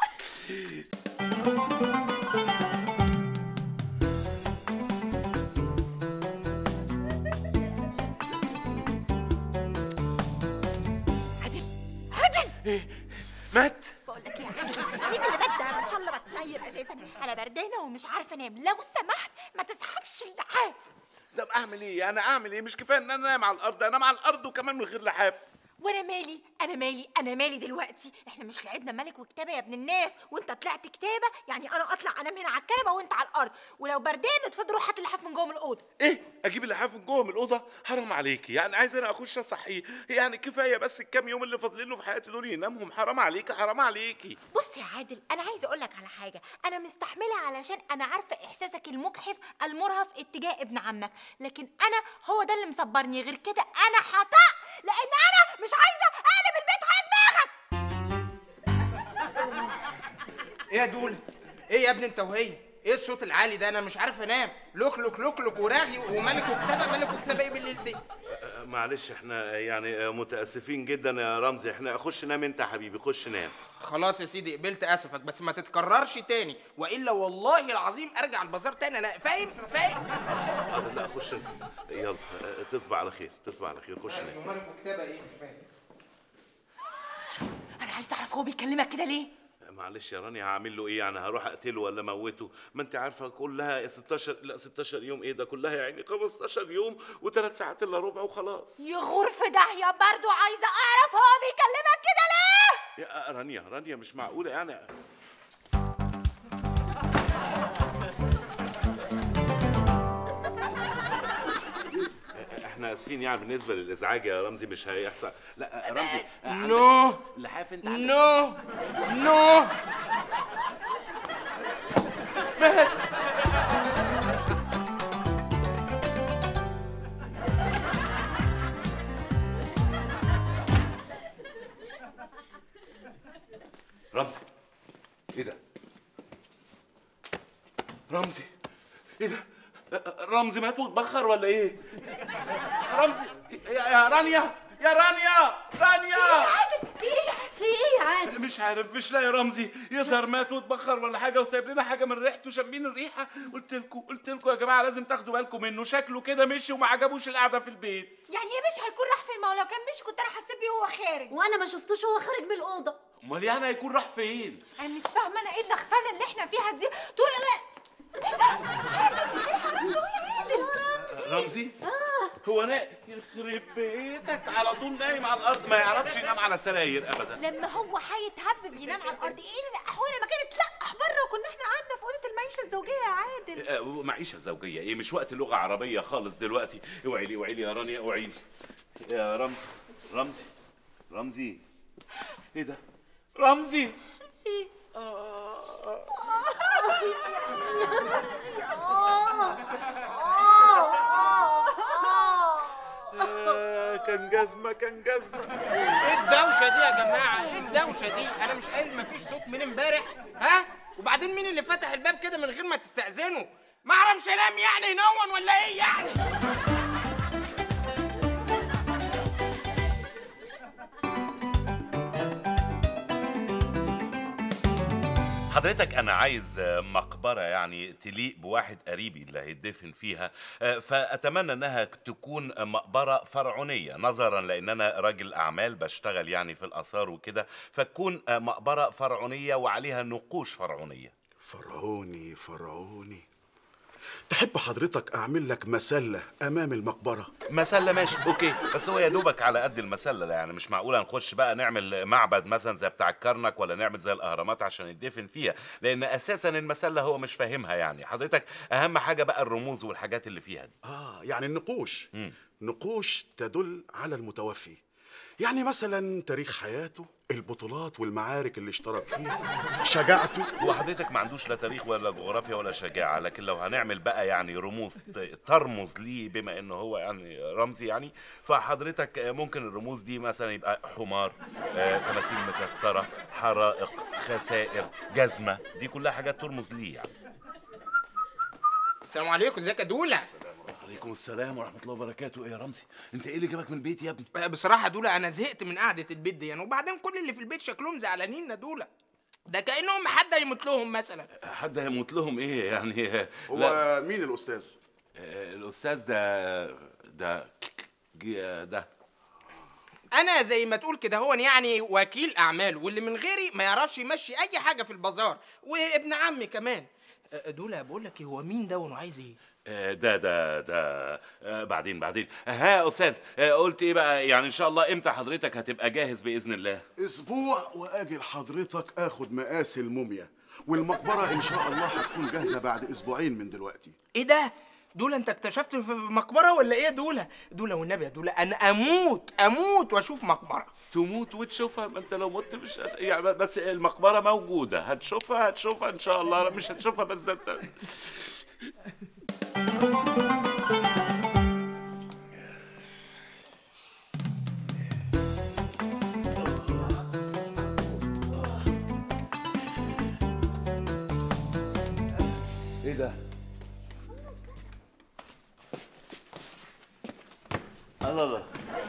Speaker 26: عادل
Speaker 8: مات
Speaker 26: بقول لك ايه يا عادل مين اللي بدا انا ان شاء الله بتنير اساسا انا بردانه ومش عارفه انام لو سمحت ما تسحبش اللحاف
Speaker 8: طب اعمل ايه انا اعمل ايه مش كفايه ان انا انام على الارض انام على الارض وكمان من غير لحاف
Speaker 26: وانا مالي انا مالي انا مالي دلوقتي احنا مش لعبنا ملك وكتابه يا ابن الناس وانت طلعت كتابه يعني انا اطلع انام هنا على الكنبه وانت على الارض ولو بردان اتفضل روح هات اللحاف من جوه من الاوضه
Speaker 8: ايه اجيب اللحاف من جوه من الاوضه حرام عليكي يعني عايز انا اخش اصحيه يعني كفايه بس الكام يوم اللي فاضلين له في حياتي دول ينامهم حرام عليكي حرام عليكي
Speaker 26: بص يا عادل انا عايزه اقول لك على حاجه انا مستحمله علشان انا عارفه احساسك المجحف المرهف اتجاه ابن عمك لكن انا هو ده اللي مصبرني غير كده انا هطق لان انا مش عايزه اقلب البيت على دماغك
Speaker 12: ايه يا دول ايه يا ابني انت وهي ايه الصوت العالي ده انا مش عارف انام لوك لوك لوك لوك وراغي وملك وكتابه ملك وكتابه ايه بالليل دي
Speaker 8: آه، معلش احنا يعني آه، متاسفين جدا يا رمزي احنا خش نام انت يا حبيبي خش نام
Speaker 12: خلاص يا سيدي قبلت اسفك بس ما تتكررش تاني والا والله العظيم ارجع البازار تاني انا فاهم فاهم
Speaker 8: حاضر لا خش انت يلا آه، تصبح على خير تصبح على خير خش نام
Speaker 12: وملك وكتابه ايه مش فاهم
Speaker 26: انا عايزه اعرف هو بيكلمك كده ليه
Speaker 8: معلش يا رانيا هعمل له ايه يعني هروح اقتله ولا اموته ما انت عارفه كلها 16 لا 16 يوم ايه ده كلها يعني 15 يوم وثلاث ساعات الا ربع وخلاص
Speaker 26: يغور في داهيه برضو عايزه اعرف هو بيكلمك كده ليه
Speaker 8: يا رانيا رانيا مش معقوله يعني احنا اسفين يعني بالنسبه للازعاج يا رمزي مش هيحصل لا رمزي
Speaker 12: نو
Speaker 8: لحاف انت عندك-
Speaker 12: نو نو
Speaker 8: رمزي ايه ده رمزي ايه ده رمزي مات واتبخر ولا ايه رمزي يا يا رانيا يا رانيا رانيا
Speaker 26: في ايه في ايه يا عادل
Speaker 8: مش عارف مش لاقي رمزي يظهر مات واتبخر ولا حاجه وسايب لنا حاجه من ريحته شامين الريحه قلت لكم قلت لكم يا جماعه لازم تاخدوا بالكم منه شكله كده مشي وما عجبوش القعده في البيت
Speaker 26: يعني ايه مش هيكون راح فين ما هو لو كان مشي كنت انا حسيت بيه وهو خارج وانا ما شفتوش وهو خارج من الاوضه
Speaker 8: امال يعني هيكون راح فين
Speaker 26: انا مش فاهمه انا ايه اللخفانه اللي احنا فيها دي طول ما ايه ده عادل ايه الحرام ده يا عادل
Speaker 8: رمزي هو انا يخرب بيتك على طول نايم على الارض ما يعرفش ينام على سراير ابدا
Speaker 26: لما هو هيتهبب ينام على الارض ايه الاحوال ما كانت تلقح بره وكنا احنا قعدنا في اوضه المعيشه الزوجيه يا عادل
Speaker 8: آه، معيشه زوجيه ايه مش وقت لغه عربيه خالص دلوقتي اوعي لي اوعي لي يا رانيا اوعي لي يا رمزي رمزي رمزي ايه ده رمزي آه، كان جزمه كان جزمه
Speaker 12: ايه الدوشه دي يا جماعه ايه الدوشه دي انا مش قايل مفيش صوت من امبارح ها وبعدين مين اللي فتح الباب كده من غير ما تستأذنوا ما اعرفش انام يعني نون ولا ايه يعني
Speaker 8: حضرتك انا عايز آه، مقبره يعني تليق بواحد قريبي اللي هيدفن فيها آه، فاتمنى انها تكون مقبره فرعونيه نظرا لان انا راجل اعمال بشتغل يعني في الاثار وكده فتكون آه، مقبره فرعونيه وعليها نقوش فرعونيه
Speaker 11: فرعوني فرعوني تحب حضرتك اعمل لك مسله امام المقبره
Speaker 8: مسله ماشي اوكي بس هو يا دوبك على قد المسله ده يعني مش معقوله نخش بقى نعمل معبد مثلا زي بتاع الكرنك ولا نعمل زي الاهرامات عشان يدفن فيها لان اساسا المسله هو مش فاهمها يعني حضرتك اهم حاجه بقى الرموز والحاجات اللي فيها دي
Speaker 11: اه يعني النقوش نقوش تدل على المتوفي يعني مثلا تاريخ حياته البطولات والمعارك اللي اشترك فيها شجاعته
Speaker 8: هو حضرتك ما عندوش لا تاريخ ولا جغرافيا ولا شجاعه لكن لو هنعمل بقى يعني رموز ت- ترمز ليه بما انه هو يعني رمزي يعني فحضرتك ممكن الرموز دي مثلا يبقى حمار آه، تماثيل مكسره حرائق خسائر جزمه دي كلها حاجات ترمز ليه يعني
Speaker 12: السلام عليكم ازيك يا دوله
Speaker 11: عليكم السلام ورحمه الله وبركاته ايه يا رمزي انت ايه اللي جابك من البيت يا ابني
Speaker 12: بصراحه دوله انا زهقت من قعده البيت دي يعني وبعدين كل اللي في البيت شكلهم زعلانين يا دوله ده كانهم حد هيموت لهم مثلا
Speaker 8: حد هيموت لهم ايه يعني
Speaker 11: هو مين الاستاذ
Speaker 8: الاستاذ ده ده ج- ده
Speaker 12: انا زي ما تقول كده هو يعني وكيل اعمال واللي من غيري ما يعرفش يمشي اي حاجه في البازار وابن عمي كمان أه، دول بقول لك إيه، هو مين ده وعايز ايه
Speaker 8: آه، ده ده ده آه، بعدين بعدين ها يا استاذ آه، قلت ايه بقى يعني ان شاء الله امتى حضرتك هتبقى جاهز باذن الله
Speaker 11: اسبوع واجي لحضرتك اخد مقاس الموميا والمقبره ان شاء الله هتكون جاهزه بعد اسبوعين من دلوقتي
Speaker 12: ايه ده دولة انت اكتشفت في مقبرة ولا ايه دولة؟ دولة والنبي يا دولة انا اموت اموت واشوف مقبرة
Speaker 8: تموت وتشوفها ما انت لو مت مش هت- يعني بس المقبره موجوده هتشوفها هتشوفها ان شاء الله مش هتشوفها بس ده انت
Speaker 11: ايه ده
Speaker 8: الله الله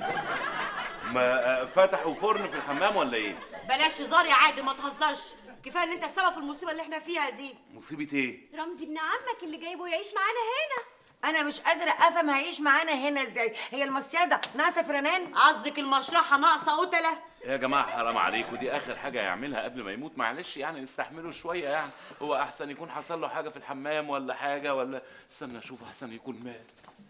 Speaker 8: ما آه، فتحوا فرن في الحمام ولا ايه
Speaker 16: بلاش هزار يا عادل ما تهزرش كفايه ان انت السبب في المصيبه اللي احنا فيها دي
Speaker 8: مصيبه ايه
Speaker 16: رمزي ابن عمك اللي جايبه يعيش معانا هنا انا مش قادره افهم هيعيش معانا هنا ازاي هي المصيده ناقصه فرنان قصدك المشرحه ناقصه قتله
Speaker 8: يا جماعة حرام عليكم دي آخر حاجة يعملها قبل ما يموت معلش يعني نستحمله شوية يعني هو أحسن يكون حصل له حاجة في الحمام ولا حاجة ولا استنى أشوف أحسن يكون مات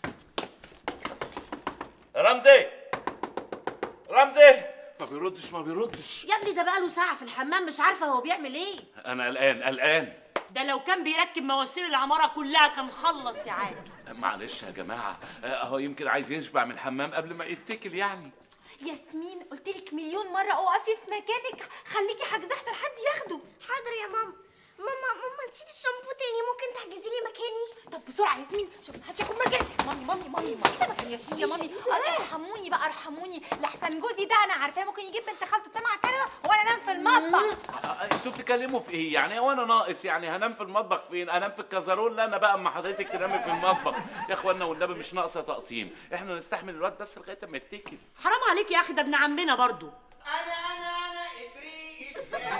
Speaker 8: رمزي رمزي ما بيردش ما بيردش
Speaker 16: يا ابني ده بقاله ساعه في الحمام مش عارفه هو بيعمل ايه
Speaker 8: أنا قلقان قلقان
Speaker 16: ده لو كان بيركب مواسير العماره كلها كان خلص يا عادل
Speaker 8: معلش يا جماعة أهو يمكن عايز يشبع من الحمام قبل ما يتكل يعني
Speaker 26: ياسمين قلت لك مليون مره اقفي في مكانك خليكي حاجزه احسن حد ياخده
Speaker 18: حاضر يا ماما ماما ماما نسيت الشامبو تاني ممكن تحجزي لي مكاني
Speaker 26: طب بسرعه ياسمين شوف محدش ياخد مكاني مامي مامي مامي مامي مكان ياسمين يا مامي آه، ارحموني بقى ارحموني لحسن جوزي ده انا عارفاه ممكن يجيب بنت خالته تنام على الكنبه وانا انام في المطبخ
Speaker 8: آه، انتوا بتتكلموا في ايه يعني هو انا ناقص يعني هنام في المطبخ فين انام في الكازارول لا انا بقى اما حضرتك تنامي في المطبخ يا اخوانا والنبي مش ناقصه تقطيم احنا نستحمل الواد بس لغايه اما يتكل
Speaker 16: حرام عليك يا اخي ده ابن عمنا برضو
Speaker 12: انا انا انا ابريق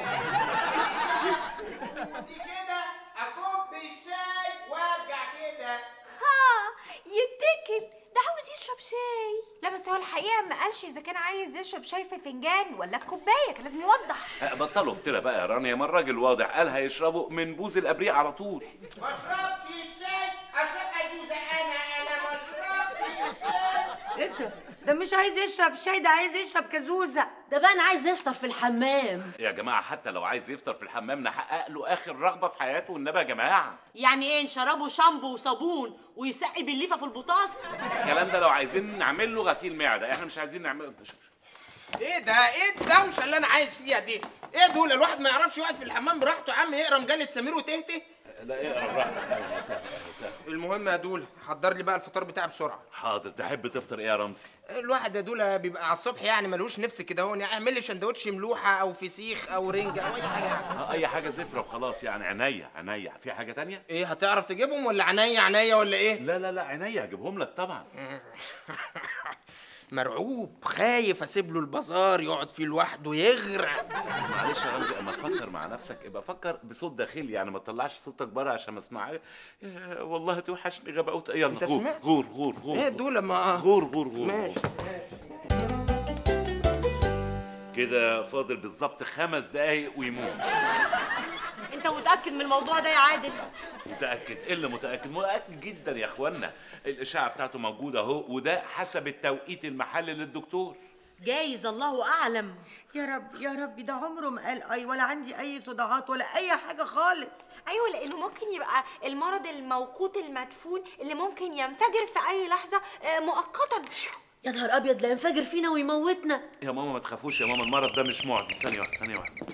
Speaker 12: الشاي كده اكب الشاي وارجع كده
Speaker 18: ها يتكل ده عاوز يشرب شاي
Speaker 26: لا بس هو الحقيقه ما قالش اذا كان عايز يشرب شاي في فنجان ولا في كوبايه كان لازم يوضح
Speaker 8: آه، بطلوا افترى بقى يا رانيا ما الراجل واضح قال هيشربوا من بوز الابريق على طول
Speaker 12: ما اشربش الشاي اشرب ازوزه انا انا ما اشربش الشاي
Speaker 16: انت ده مش عايز يشرب شاي ده عايز يشرب كازوزه ده بقى انا عايز يفطر في الحمام
Speaker 8: يا جماعه حتى لو عايز يفطر في الحمام نحقق له اخر رغبه في حياته والنبي يا جماعه
Speaker 16: يعني ايه نشربه شامبو وصابون ويسقي بالليفه في البطاس
Speaker 8: الكلام ده لو عايزين نعمل له غسيل معده احنا مش عايزين نعمل
Speaker 12: ايه ده ايه الدوشه اللي انا عايش فيها دي ايه دول الواحد ما يعرفش يقعد في الحمام براحته يا عم يقرا مجله سمير وتهته
Speaker 8: لا اقرا براحتك أهلا وسهلا، أهلا وسهلا.
Speaker 12: المهم يا دول حضر لي بقى الفطار بتاعي بسرعه
Speaker 8: حاضر تحب تفطر ايه يا رمزي
Speaker 12: الواحد يا دول بيبقى على الصبح يعني ملوش نفس كده هون يعني اعمل لي سندوتش ملوحه او فسيخ او رنجه او اي حاجه يعني.
Speaker 8: آه، اي حاجه زفره وخلاص يعني عينيا عينيا في حاجه تانية
Speaker 12: ايه هتعرف تجيبهم ولا عينيا عينيا ولا ايه
Speaker 8: لا لا لا عينيا هجيبهم لك طبعا
Speaker 12: مرعوب خايف اسيب له البازار يقعد فيه لوحده يغرق
Speaker 8: معلش يا رمزي اما تفكر مع نفسك ابقى فكر بصوت داخلي يعني ما تطلعش صوتك بره عشان ما اسمعك يا والله توحشني غباوت يلا
Speaker 12: انت
Speaker 8: غور
Speaker 12: سمعت؟
Speaker 8: غور غور غور
Speaker 12: ايه دول ما
Speaker 8: غور غور غور
Speaker 12: ماشي
Speaker 8: كده فاضل بالظبط خمس دقايق ويموت
Speaker 16: انت متاكد من الموضوع ده يا عادل
Speaker 8: متأكد إيه اللي متأكد؟ متأكد جدا يا إخوانا الإشاعة بتاعته موجودة أهو وده حسب التوقيت المحلي للدكتور
Speaker 16: جايز الله اعلم يا رب يا رب ده عمره ما قال اي ولا عندي اي صداعات ولا اي حاجه خالص
Speaker 26: ايوه لانه ممكن يبقى المرض الموقوت المدفون اللي ممكن ينفجر في اي لحظه آه، مؤقتا
Speaker 16: يا نهار ابيض لا ينفجر فينا ويموتنا
Speaker 8: يا ماما ما تخافوش يا ماما المرض ده مش معدي ثانية واحدة ثانية واحدة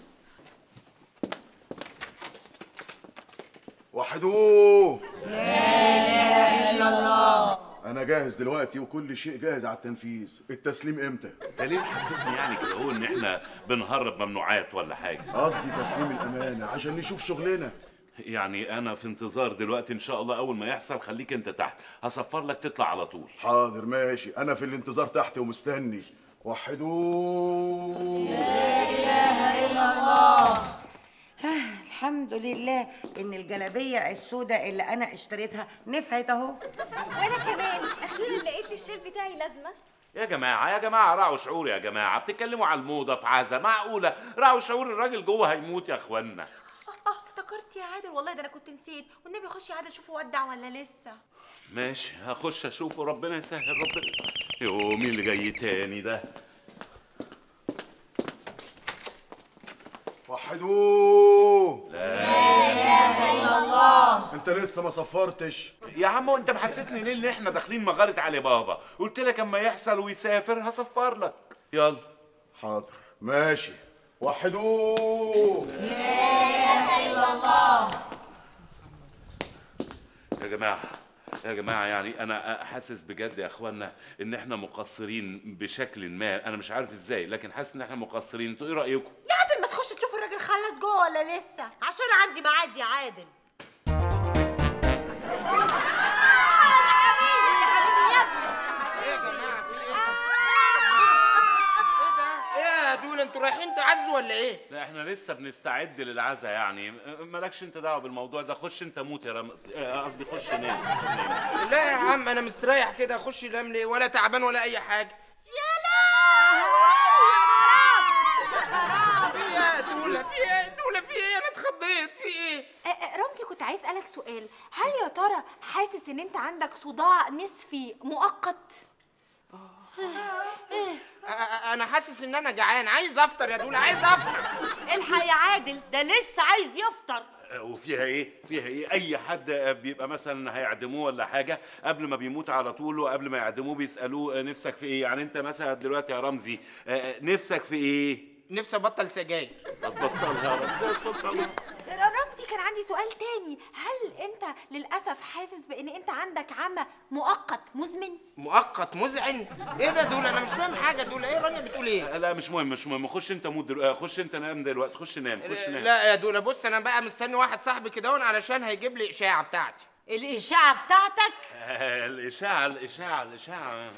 Speaker 11: وحدوه
Speaker 16: لا الا الله
Speaker 11: انا جاهز دلوقتي وكل شيء جاهز على التنفيذ التسليم امتى
Speaker 8: أنت ليه محسسني يعني كده هو إن إحنا بنهرب ممنوعات ولا حاجة؟
Speaker 11: قصدي تسليم الامانه عشان نشوف شغلنا
Speaker 8: يعني أنا في انتظار دلوقتي إن شاء الله أول ما يحصل خليك أنت تحت هصفر لك تطلع على طول
Speaker 11: حاضر ماشي انا في الانتظار تحت ومستني وحدوه
Speaker 16: اله الا الله الحمد لله ان الجلابيه السوداء اللي انا اشتريتها نفعت اهو
Speaker 18: وانا كمان اخيرا لقيت لي الشيل بتاعي لازمه
Speaker 8: يا جماعة يا جماعة راعوا شعور يا جماعة بتتكلموا على الموضة في عزا معقولة راعوا شعور الراجل جوه هيموت يا إخوانا
Speaker 26: اه افتكرت يا عادل والله ده انا كنت نسيت والنبي خش يا عادل شوفه ودع ولا لسه
Speaker 8: ماشي هخش اشوفه ربنا يسهل ربنا يو مين اللي جاي تاني ده
Speaker 21: وحدوه
Speaker 8: لا
Speaker 21: الله انت لسه ما صفرتش
Speaker 8: يا عم وانت محسسني ليه ان احنا داخلين مغاره علي بابا قلت لك اما يحصل ويسافر هصفر لك يلا
Speaker 21: حاضر ماشي وحدوه
Speaker 8: يا جماعه يا جماعه يعني انا حاسس بجد يا اخوانا ان احنا مقصرين بشكل ما انا مش عارف ازاي لكن حاسس ان احنا مقصرين انتوا ايه رايكم
Speaker 16: يا عادل ما تخش تشوف الراجل خلص جوه ولا لسه عشان عندي ميعاد يا عادل
Speaker 12: ايه يا دول انتوا رايحين تعزوا ولا ايه
Speaker 8: لا احنا لسه بنستعد للعزا يعني مالكش انت دعوه بالموضوع ده خش انت موت يا رم آه، قصدي خش نام
Speaker 12: لا يا عم انا مستريح كده اخش انام ليه ولا تعبان ولا اي حاجه في ايه يا دولة في ايه دولة في ايه انا اتخضيت في ايه
Speaker 26: آه، آه، رمزي كنت عايز اسالك سؤال هل يا ترى حاسس ان انت عندك صداع نصفي مؤقت
Speaker 12: أ- أ- انا حاسس ان انا جعان عايز افطر يا دولة عايز افطر
Speaker 16: الحق يا عادل ده لسه عايز يفطر
Speaker 8: آه، وفيها ايه فيها ايه اي حد آه، بيبقى مثلا هيعدموه ولا حاجه قبل ما بيموت على طول وقبل ما يعدموه بيسالوه آه، نفسك في ايه يعني انت مثلا دلوقتي يا رمزي آه، نفسك في ايه
Speaker 12: نفسي ابطل سجاير
Speaker 8: هتبطلها يا رمزي هتبطلها
Speaker 26: رمزي كان عندي سؤال تاني هل انت للاسف حاسس بان انت عندك عمى مؤقت مزمن
Speaker 12: مؤقت مزعن ايه ده دول انا مش فاهم حاجه دول ايه رانيا بتقول ايه
Speaker 8: لا مش مهم مش مهم خش انت موت دلوقتي خش انت نام دلوقتي خش نام خش نام
Speaker 12: لا يا دولة بص انا بقى مستني واحد صاحبي كده هون علشان هيجيب لي اشاعه بتاعتي
Speaker 16: الاشاعه بتاعتك
Speaker 8: آه، الاشاعه الاشاعه الاشاعه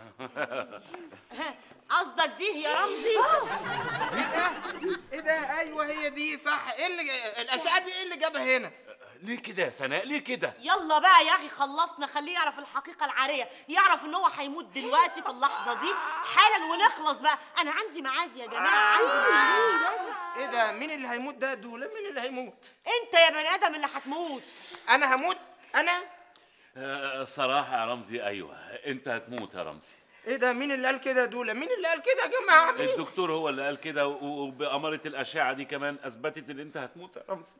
Speaker 16: قصدك دي يا رمزي
Speaker 12: ايه ده ايه ده ايوه هي دي صح ايه اللي الاشعه دي ايه اللي جابها هنا
Speaker 8: ليه كده يا سناء ليه كده
Speaker 16: يلا بقى يا اخي خلصنا خليه يعرف الحقيقه العاريه يعرف ان هو هيموت دلوقتي في اللحظه دي حالا ونخلص بقى انا عندي ميعاد يا جماعه عندي ميعاد بس
Speaker 12: ايه ده مين اللي هيموت ده دولة مين اللي هيموت
Speaker 16: انت يا بني ادم اللي هتموت
Speaker 12: انا هموت انا
Speaker 8: آه، صراحه يا رمزي ايوه انت هتموت يا رمزي
Speaker 12: ايه ده مين اللي قال كده يا دولة مين اللي قال كده يا جماعه مين؟
Speaker 8: الدكتور هو اللي قال كده و- وبأمارة الأشعة دي كمان أثبتت إن أنت هتموت يا رمزي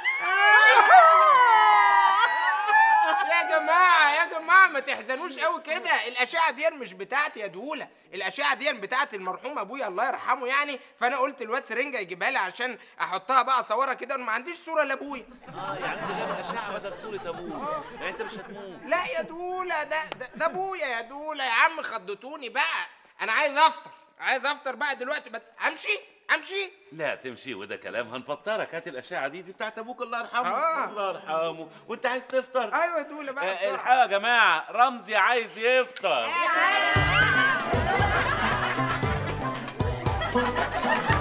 Speaker 12: يا جماعة يا جماعة ما تحزنوش قوي كده الأشعة دي مش بتاعتي يا دولة الأشعة دي بتاعت المرحوم أبويا الله يرحمه يعني فأنا قلت الواد سرنجة يجيبها لي عشان أحطها بقى أصورها كده وما عنديش صورة لأبويا
Speaker 8: اه يعني أنت جايب أشعة بدل صورة أبوك يعني أنت مش هتموت
Speaker 12: لا يا دولة ده ده, ده أبويا يا دولة يا عم خضتوني بقى أنا عايز أفطر عايز أفطر بقى دلوقتي بت... أمشي أمشي
Speaker 8: لا تمشي وده كلام هنفطرك هات الأشعة دي دي بتاعت أبوك الله يرحمه
Speaker 12: آه.
Speaker 8: الله يرحمه وأنت عايز تفطر
Speaker 12: أيوة يا دولة بقى
Speaker 8: آه،
Speaker 12: بسرعة.
Speaker 8: الحقوا يا جماعة رمزي عايز يفطر